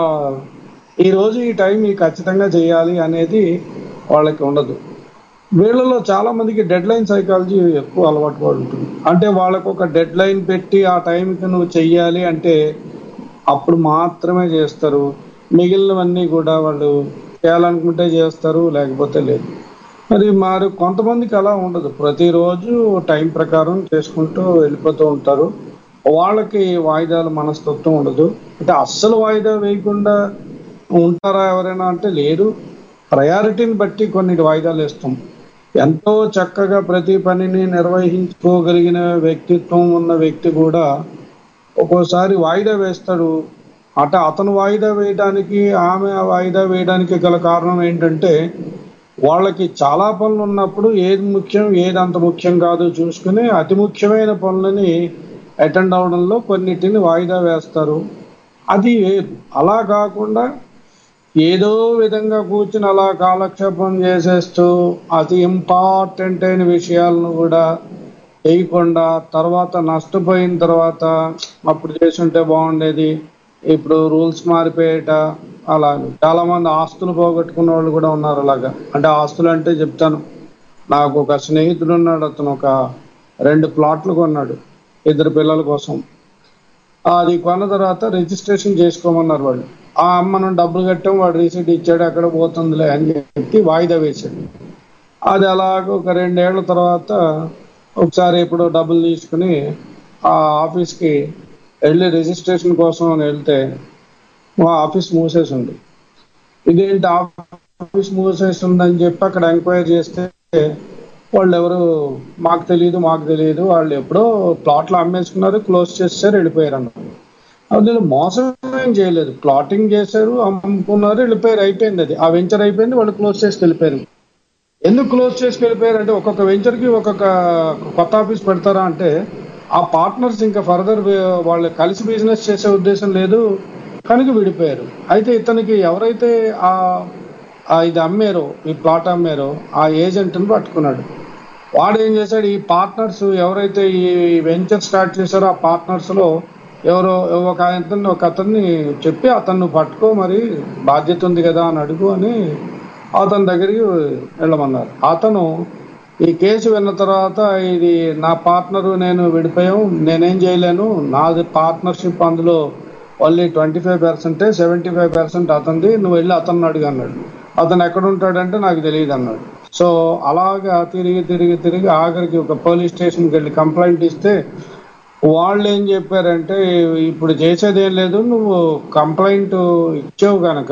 ఈ రోజు ఈ టైం ఈ ఖచ్చితంగా చేయాలి అనేది వాళ్ళకి ఉండదు వీళ్ళలో చాలా మందికి డెడ్ లైన్ సైకాలజీ ఎక్కువ అలవాటు పడి ఉంటుంది అంటే వాళ్ళకు ఒక డెడ్ లైన్ పెట్టి ఆ టైంకి నువ్వు చెయ్యాలి అంటే అప్పుడు మాత్రమే చేస్తారు మిగిలినవన్నీ కూడా వాళ్ళు చేయాలనుకుంటే చేస్తారు లేకపోతే లేదు మరి మరి కొంతమందికి అలా ఉండదు ప్రతిరోజు టైం ప్రకారం చేసుకుంటూ వెళ్ళిపోతూ ఉంటారు వాళ్ళకి వాయిదాల మనస్తత్వం ఉండదు అంటే అస్సలు వాయిదా వేయకుండా ఉంటారా ఎవరైనా అంటే లేదు ప్రయారిటీని బట్టి కొన్ని వాయిదాలు వేస్తాం ఎంతో చక్కగా ప్రతి పనిని నిర్వహించుకోగలిగిన వ్యక్తిత్వం ఉన్న వ్యక్తి కూడా ఒక్కోసారి వాయిదా వేస్తాడు అట అతను వాయిదా వేయడానికి ఆమె వాయిదా వేయడానికి గల కారణం ఏంటంటే వాళ్ళకి చాలా పనులు ఉన్నప్పుడు ఏది ముఖ్యం ఏది అంత ముఖ్యం కాదు చూసుకుని అతి ముఖ్యమైన పనులని అటెండ్ అవడంలో కొన్నిటిని వాయిదా వేస్తారు అది వేరు అలా కాకుండా ఏదో విధంగా కూర్చుని అలా కాలక్షేపం చేసేస్తూ అతి ఇంపార్టెంట్ అయిన విషయాలను కూడా చేయకుండా తర్వాత నష్టపోయిన తర్వాత అప్పుడు చేసుంటే బాగుండేది ఇప్పుడు రూల్స్ మారిపోయేట అలా చాలా మంది ఆస్తులు పోగొట్టుకున్న వాళ్ళు కూడా ఉన్నారు అలాగా అంటే ఆస్తులు అంటే చెప్తాను నాకు ఒక స్నేహితుడు ఉన్నాడు అతను ఒక రెండు ప్లాట్లు కొన్నాడు ఇద్దరు పిల్లల కోసం అది కొన్న తర్వాత రిజిస్ట్రేషన్ చేసుకోమన్నారు వాళ్ళు ఆ మనం డబ్బులు కట్టాం వాడు రిసీట్ ఇచ్చాడు అక్కడ పోతుందిలే అని చెప్పి వాయిదా వేసాడు అది అలాగ ఒక రెండేళ్ల తర్వాత ఒకసారి ఇప్పుడు డబ్బులు తీసుకుని ఆ ఆఫీస్కి వెళ్ళి రిజిస్ట్రేషన్ కోసం అని వెళ్తే మా ఆఫీస్ మూసేసి ఉంది ఇదేంటి ఆఫీస్ మూసేసి ఉందని చెప్పి అక్కడ ఎంక్వైరీ చేస్తే వాళ్ళు ఎవరు మాకు తెలియదు మాకు తెలియదు వాళ్ళు ఎప్పుడో ప్లాట్లు అమ్మేసుకున్నారు క్లోజ్ చేశారు వెళ్ళిపోయారు అన్నారు అందులో మోసం ఏం చేయలేదు ప్లాటింగ్ చేశారు అమ్ముకున్నారు వెళ్ళిపోయారు అయిపోయింది అది ఆ వెంచర్ అయిపోయింది వాళ్ళు క్లోజ్ చేసి వెళ్ళిపోయారు ఎందుకు క్లోజ్ చేసి వెళ్ళిపోయారు అంటే ఒక్కొక్క వెంచర్కి ఒక్కొక్క కొత్త ఆఫీస్ పెడతారా అంటే ఆ పార్ట్నర్స్ ఇంకా ఫర్దర్ వాళ్ళు కలిసి బిజినెస్ చేసే ఉద్దేశం లేదు కనుక విడిపోయారు అయితే ఇతనికి ఎవరైతే ఆ ఆ ఇది అమ్మారో ఈ ప్లాట్ అమ్మారో ఆ ఏజెంట్ని పట్టుకున్నాడు వాడు ఏం చేశాడు ఈ పార్ట్నర్స్ ఎవరైతే ఈ వెంచర్ స్టార్ట్ చేశారో ఆ పార్ట్నర్స్ లో ఎవరో ఒక అతన్ని ఒక అతన్ని చెప్పి అతన్ని పట్టుకో మరి బాధ్యత ఉంది కదా అని అడుగు అని అతని దగ్గరికి వెళ్ళమన్నారు అతను ఈ కేసు విన్న తర్వాత ఇది నా పార్ట్నరు నేను విడిపోయాం నేనేం చేయలేను నాది పార్ట్నర్షిప్ అందులో ఓన్లీ ట్వంటీ ఫైవ్ పర్సెంటే సెవెంటీ ఫైవ్ పర్సెంట్ అతనిది నువ్వు వెళ్ళి అతన్ని అడుగు అన్నాడు అతను ఎక్కడ ఉంటాడంటే నాకు తెలియదు అన్నాడు సో అలాగా తిరిగి తిరిగి తిరిగి ఆఖరికి ఒక పోలీస్ స్టేషన్కి వెళ్ళి కంప్లైంట్ ఇస్తే వాళ్ళు ఏం చెప్పారంటే ఇప్పుడు చేసేది ఏం లేదు నువ్వు కంప్లైంట్ ఇచ్చావు కనుక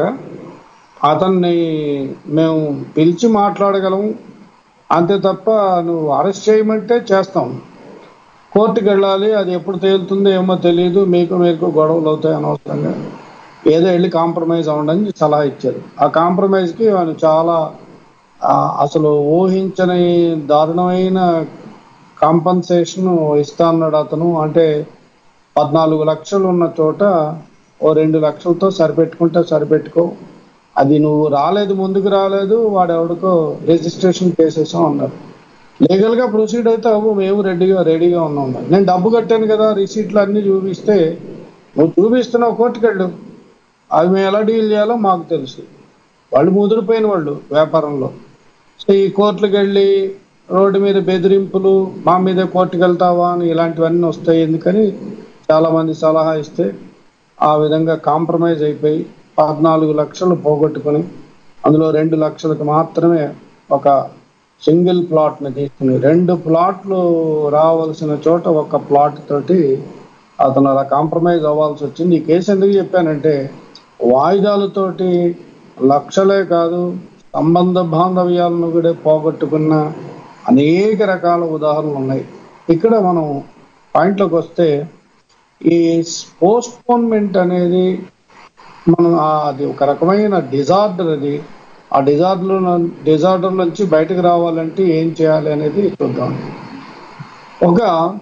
అతన్ని మేము పిలిచి మాట్లాడగలం అంతే తప్ప నువ్వు అరెస్ట్ చేయమంటే చేస్తాం కోర్టుకి వెళ్ళాలి అది ఎప్పుడు తేలుతుందో ఏమో తెలియదు మీకు మీకు గొడవలు అవుతాయి అనవసరంగా ఏదో వెళ్ళి కాంప్రమైజ్ అవ్వండి సలహా ఇచ్చారు ఆ కాంప్రమైజ్కి ఆయన చాలా ఆ, అసలు ఊహించని దారుణమైన కాంపన్సేషన్ ఇస్తా అన్నాడు అతను అంటే పద్నాలుగు లక్షలు ఉన్న చోట ఓ రెండు లక్షలతో సరిపెట్టుకుంటే సరిపెట్టుకో అది నువ్వు రాలేదు ముందుకు రాలేదు వాడు ఎవడికో రిజిస్ట్రేషన్ చేసేసాం అన్నారు లీగల్ గా ప్రొసీడ్ అయితే అవ్వు మేము రెడీగా రెడీగా ఉన్నాం అన్నారు. నేను డబ్బు కట్టాను కదా రిసీట్లు అన్ని చూపిస్తే నువ్వు చూపిస్తున్నావు కోర్టుకు వెళ్ళు అవి మేము ఎలా డీల్ చేయాలో మాకు తెలుసు వాళ్ళు ముదిరిపోయిన వాళ్ళు వ్యాపారంలో సో ఈ కోర్టులకు వెళ్ళి రోడ్డు మీద బెదిరింపులు మా మీద కోర్టుకు వెళ్తావా అని ఇలాంటివన్నీ వస్తాయి ఎందుకని చాలా మంది సలహా ఇస్తే ఆ విధంగా కాంప్రమైజ్ అయిపోయి పద్నాలుగు లక్షలు పోగొట్టుకొని అందులో రెండు లక్షలకు మాత్రమే ఒక సింగిల్ ప్లాట్ ని తీసుకుని రెండు ప్లాట్లు రావాల్సిన చోట ఒక ప్లాట్ తోటి అతను అలా కాంప్రమైజ్ అవ్వాల్సి వచ్చింది ఈ కేసు ఎందుకు చెప్పానంటే వాయిదాలతోటి లక్షలే కాదు సంబంధ బాంధవ్యాలను కూడా పోగొట్టుకున్న అనేక రకాల ఉదాహరణలు ఉన్నాయి ఇక్కడ మనం పాయింట్లోకి వస్తే ఈ పోస్ట్పోన్మెంట్ అనేది మనం ఆ- అది ఒక రకమైన డిజార్డర్ అది ఆ డిజార్డర్ డిజార్డర్ నుంచి బయటకు రావాలంటే ఏం చేయాలి అనేది చూద్దాం ఒక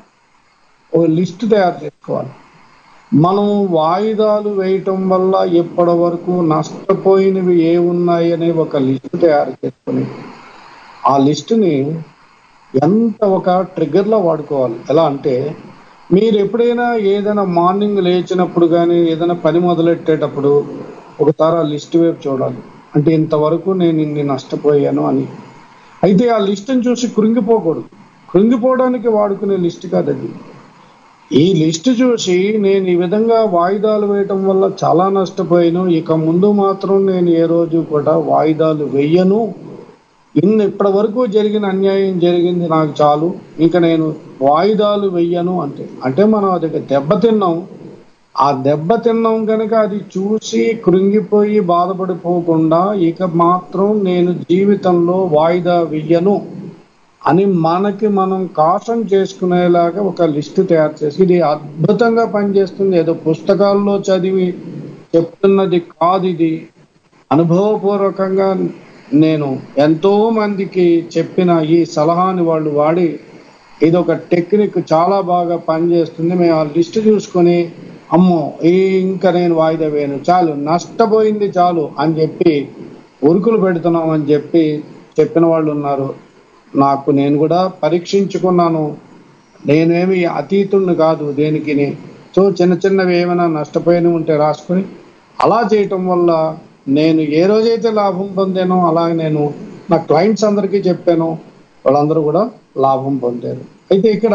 ఒక లిస్ట్ తయారు చేసుకోవాలి మనం వాయిదాలు వేయటం వల్ల ఇప్పటి వరకు నష్టపోయినవి ఏ ఉన్నాయి అనే ఒక లిస్ట్ తయారు చేసుకుని ఆ లిస్టుని ఎంత ఒక ట్రిగర్లో వాడుకోవాలి ఎలా అంటే మీరు ఎప్పుడైనా ఏదైనా మార్నింగ్ లేచినప్పుడు కానీ ఏదైనా పని మొదలెట్టేటప్పుడు ఒకసారి ఆ లిస్ట్ వైపు చూడాలి అంటే ఇంతవరకు నేను ఇన్ని నష్టపోయాను అని అయితే ఆ లిస్టుని చూసి కృంగిపోకూడదు కృంగిపోవడానికి వాడుకునే లిస్ట్ కాదు అది ఈ లిస్ట్ చూసి నేను ఈ విధంగా వాయిదాలు వేయటం వల్ల చాలా నష్టపోయాను ఇక ముందు మాత్రం నేను ఏ రోజు కూడా వాయిదాలు వెయ్యను ఇన్ని ఇప్పటి వరకు జరిగిన అన్యాయం జరిగింది నాకు చాలు ఇక నేను వాయిదాలు వెయ్యను అంటే అంటే మనం అది దెబ్బతిన్నాం ఆ దెబ్బ తిన్నాం కనుక అది చూసి కృంగిపోయి బాధపడిపోకుండా ఇక మాత్రం నేను జీవితంలో వాయిదా వెయ్యను అని మనకి మనం కాషన్ చేసుకునేలాగా ఒక లిస్ట్ తయారు చేసి ఇది అద్భుతంగా పనిచేస్తుంది ఏదో పుస్తకాల్లో చదివి చెప్తున్నది కాదు ఇది అనుభవపూర్వకంగా నేను ఎంతో మందికి చెప్పిన ఈ సలహాని వాళ్ళు వాడి ఇది ఒక టెక్నిక్ చాలా బాగా పనిచేస్తుంది మేము ఆ లిస్ట్ చూసుకొని అమ్మో ఈ ఇంకా నేను వాయిదా వేయను చాలు నష్టపోయింది చాలు అని చెప్పి ఉరుకులు పెడుతున్నాం అని చెప్పి చెప్పిన వాళ్ళు ఉన్నారు నాకు నేను కూడా పరీక్షించుకున్నాను నేనేమి అతీతుణ్ణి కాదు దేనికి సో చిన్న చిన్నవి ఏమైనా నష్టపోయినవి ఉంటే రాసుకొని అలా చేయటం వల్ల నేను ఏ రోజైతే లాభం పొందానో అలాగే నేను నా క్లయింట్స్ అందరికీ చెప్పాను వాళ్ళందరూ కూడా లాభం పొందారు అయితే ఇక్కడ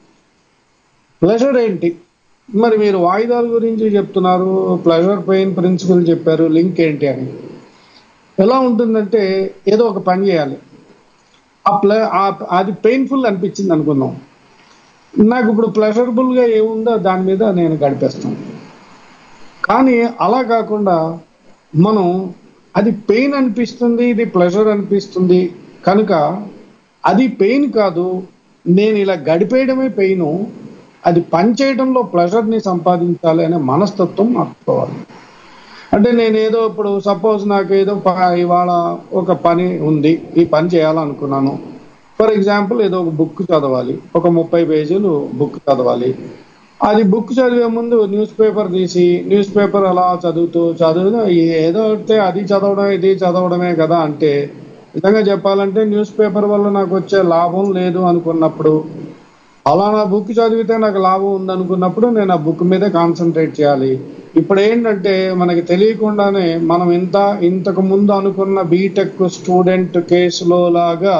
ప్లెజర్ ఏంటి మరి మీరు వాయిదాల గురించి చెప్తున్నారు ప్లెజర్ పెయిన్ ప్రిన్సిపల్ చెప్పారు లింక్ ఏంటి అని ఎలా ఉంటుందంటే ఏదో ఒక పని చేయాలి ఆ ప్లే ఆ- అది పెయిన్ఫుల్ అనిపించింది అనుకుందాం నాకు ఇప్పుడు ప్లెజరబుల్ గా ఏముందో దాని మీద నేను గడిపేస్తాను కానీ అలా కాకుండా మనం అది పెయిన్ అనిపిస్తుంది ఇది ప్లెజర్ అనిపిస్తుంది కనుక అది పెయిన్ కాదు నేను ఇలా గడిపేయడమే పెయిన్ అది పని చేయడంలో ప్లెజర్ ని సంపాదించాలి అనే మనస్తత్వం మార్చుకోవాలి అంటే నేను ఏదో ఇప్పుడు సపోజ్ నాకు ఏదో ప- ఇవాళ ఒక పని ఉంది ఈ పని చేయాలనుకున్నాను ఫర్ ఎగ్జాంపుల్ ఏదో ఒక బుక్ చదవాలి ఒక ముప్పై పేజీలు బుక్ చదవాలి అది బుక్ చదివే ముందు న్యూస్ పేపర్ తీసి న్యూస్ పేపర్ అలా చదువుతూ చదువుతూ ఏదో అయితే అది చదవడం ఇది చదవడమే కదా అంటే నిజంగా చెప్పాలంటే న్యూస్ పేపర్ వల్ల నాకు వచ్చే లాభం లేదు అనుకున్నప్పుడు అలానా బుక్ చదివితే నాకు లాభం ఉందనుకున్నప్పుడు నేను ఆ బుక్ మీదే కాన్సన్ట్రేట్ చేయాలి ఇప్పుడు ఏంటంటే మనకి తెలియకుండానే మనం ఇంత ఇంతకు ముందు అనుకున్న బీటెక్ స్టూడెంట్ కేసులో లాగా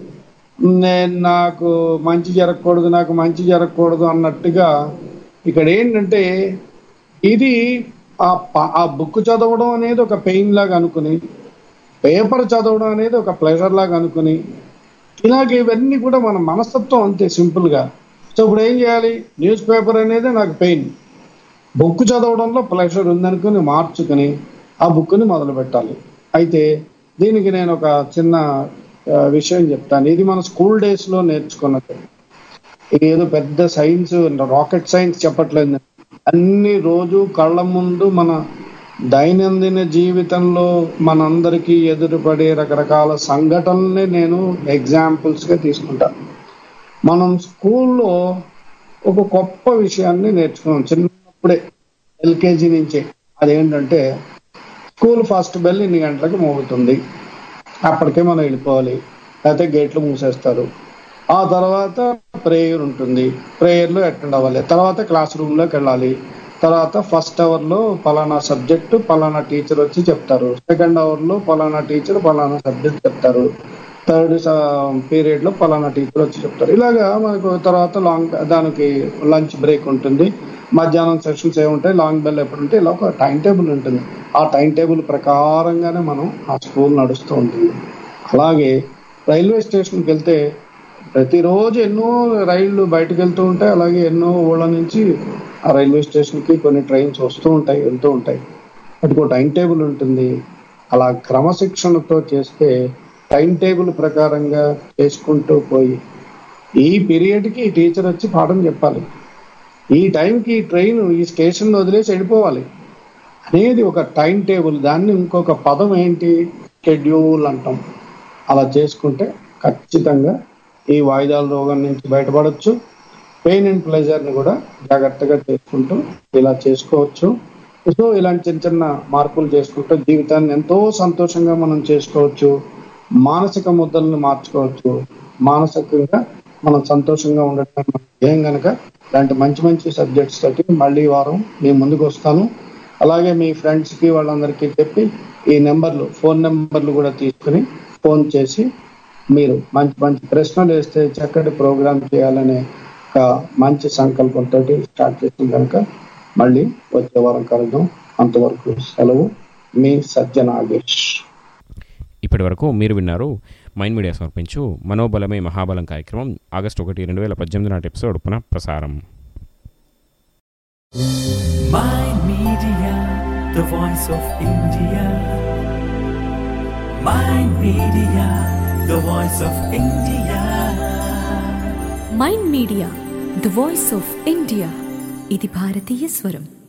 నేను నాకు మంచి జరగకూడదు నాకు మంచి జరగకూడదు అన్నట్టుగా ఇక్కడ ఏంటంటే ఇది ఆ ప- ఆ బుక్ చదవడం అనేది ఒక పెయిన్ లాగా అనుకుని పేపర్ చదవడం అనేది ఒక ప్లెజర్ లాగా అనుకుని ఇలాగే ఇవన్నీ కూడా మన మనస్తత్వం అంతే సింపుల్ గా సో ఇప్పుడు ఏం చేయాలి న్యూస్ పేపర్ అనేది నాకు పెయిన్ బుక్ చదవడంలో ప్లెజర్ ఉందనుకుని మార్చుకుని ఆ బుక్ని మొదలు పెట్టాలి అయితే దీనికి నేను ఒక చిన్న ఆ, విషయం చెప్తాను ఇది మన స్కూల్ డేస్ లో నేర్చుకున్నది ఇది ఏదో పెద్ద సైన్స్ రాకెట్ సైన్స్ చెప్పట్లేదు అన్ని రోజు కళ్ళ ముందు మన దైనందిన జీవితంలో మనందరికీ ఎదురుపడే రకరకాల సంఘటనల్ని నేను ఎగ్జాంపుల్స్ గా తీసుకుంటాను మనం స్కూల్లో ఒక గొప్ప విషయాన్ని నేర్చుకున్నాం చిన్నప్పుడే ఎల్కేజీ నుంచే అదేంటంటే స్కూల్ ఫస్ట్ బెల్ ఇన్ని గంటలకు మోగుతుంది అప్పటికే మనం వెళ్ళిపోవాలి లేకపోతే గేట్లు మూసేస్తారు ఆ తర్వాత ప్రేయర్ ఉంటుంది ప్రేయర్లో అటెండ్ అవ్వాలి తర్వాత క్లాస్ రూమ్లోకి వెళ్ళాలి తర్వాత ఫస్ట్ అవర్లో పలానా సబ్జెక్టు పలానా టీచర్ వచ్చి చెప్తారు సెకండ్ అవర్లో పలానా టీచర్ పలానా సబ్జెక్ట్ చెప్తారు థర్డ్ పీరియడ్ లో పలానా టీచర్ వచ్చి చెప్తారు ఇలాగా మనకు తర్వాత లాంగ్ దానికి లంచ్ బ్రేక్ ఉంటుంది మధ్యాహ్నం సెషన్స్ ఏముంటాయి లాంగ్ బెల్ ఎప్పుడు ఉంటే ఇలా ఒక టైం టేబుల్ ఉంటుంది ఆ టైం టేబుల్ ప్రకారంగానే మనం ఆ స్కూల్ నడుస్తూ ఉంటుంది అలాగే రైల్వే స్టేషన్కి వెళ్తే ప్రతిరోజు ఎన్నో రైళ్లు బయటకు వెళ్తూ ఉంటాయి అలాగే ఎన్నో ఊళ్ళ నుంచి ఆ రైల్వే స్టేషన్కి కొన్ని ట్రైన్స్ వస్తూ ఉంటాయి వెళ్తూ ఉంటాయి వాటికి టైం టేబుల్ ఉంటుంది అలా క్రమశిక్షణతో చేస్తే టైం టేబుల్ ప్రకారంగా చేసుకుంటూ పోయి ఈ పీరియడ్కి ఈ టీచర్ వచ్చి పాఠం చెప్పాలి ఈ టైంకి ఈ ట్రైన్ ఈ స్టేషన్లో వదిలేసి వెళ్ళిపోవాలి అనేది ఒక టైం టేబుల్ దాన్ని ఇంకొక పదం ఏంటి షెడ్యూల్ అంటాం అలా చేసుకుంటే ఖచ్చితంగా ఈ వాయిదాల రోగం నుంచి బయటపడవచ్చు పెయిన్ అండ్ ప్లెజర్ని కూడా జాగ్రత్తగా చేసుకుంటూ ఇలా చేసుకోవచ్చు సో ఇలాంటి చిన్న చిన్న మార్పులు చేసుకుంటూ జీవితాన్ని ఎంతో సంతోషంగా మనం చేసుకోవచ్చు మానసిక ముద్దలను మార్చుకోవచ్చు మానసికంగా మనం సంతోషంగా ఉండటం ఏం గనక ఇలాంటి మంచి మంచి సబ్జెక్ట్స్ తోటి మళ్ళీ ఈ వారం మీ ముందుకు వస్తాను అలాగే మీ ఫ్రెండ్స్ కి వాళ్ళందరికీ చెప్పి ఈ నెంబర్లు ఫోన్ నెంబర్లు కూడా తీసుకుని ఫోన్ చేసి మీరు మంచి మంచి ప్రశ్నలు వేస్తే చక్కటి ప్రోగ్రామ్ చేయాలనే ఒక మంచి సంకల్పంతో స్టార్ట్ చేసిన కనుక మళ్ళీ వచ్చే వారం కలుద్దాం అంతవరకు సెలవు మీ సజ్జన నాగేష్ ఇప్పటి వరకు మీరు విన్నారు మైండ్ మీడియా సమర్పించు మనోబలమే మహాబలం కార్యక్రమం ఆగస్టు ఒకటి రెండు వేల పద్దెనిమిది నాటి ఎపిసోడ్ పునః ప్రసారం Mind Media, the voice of India. Mind Media, the voice of India. Mind media the voice of India ఇది భారతీయ స్వరం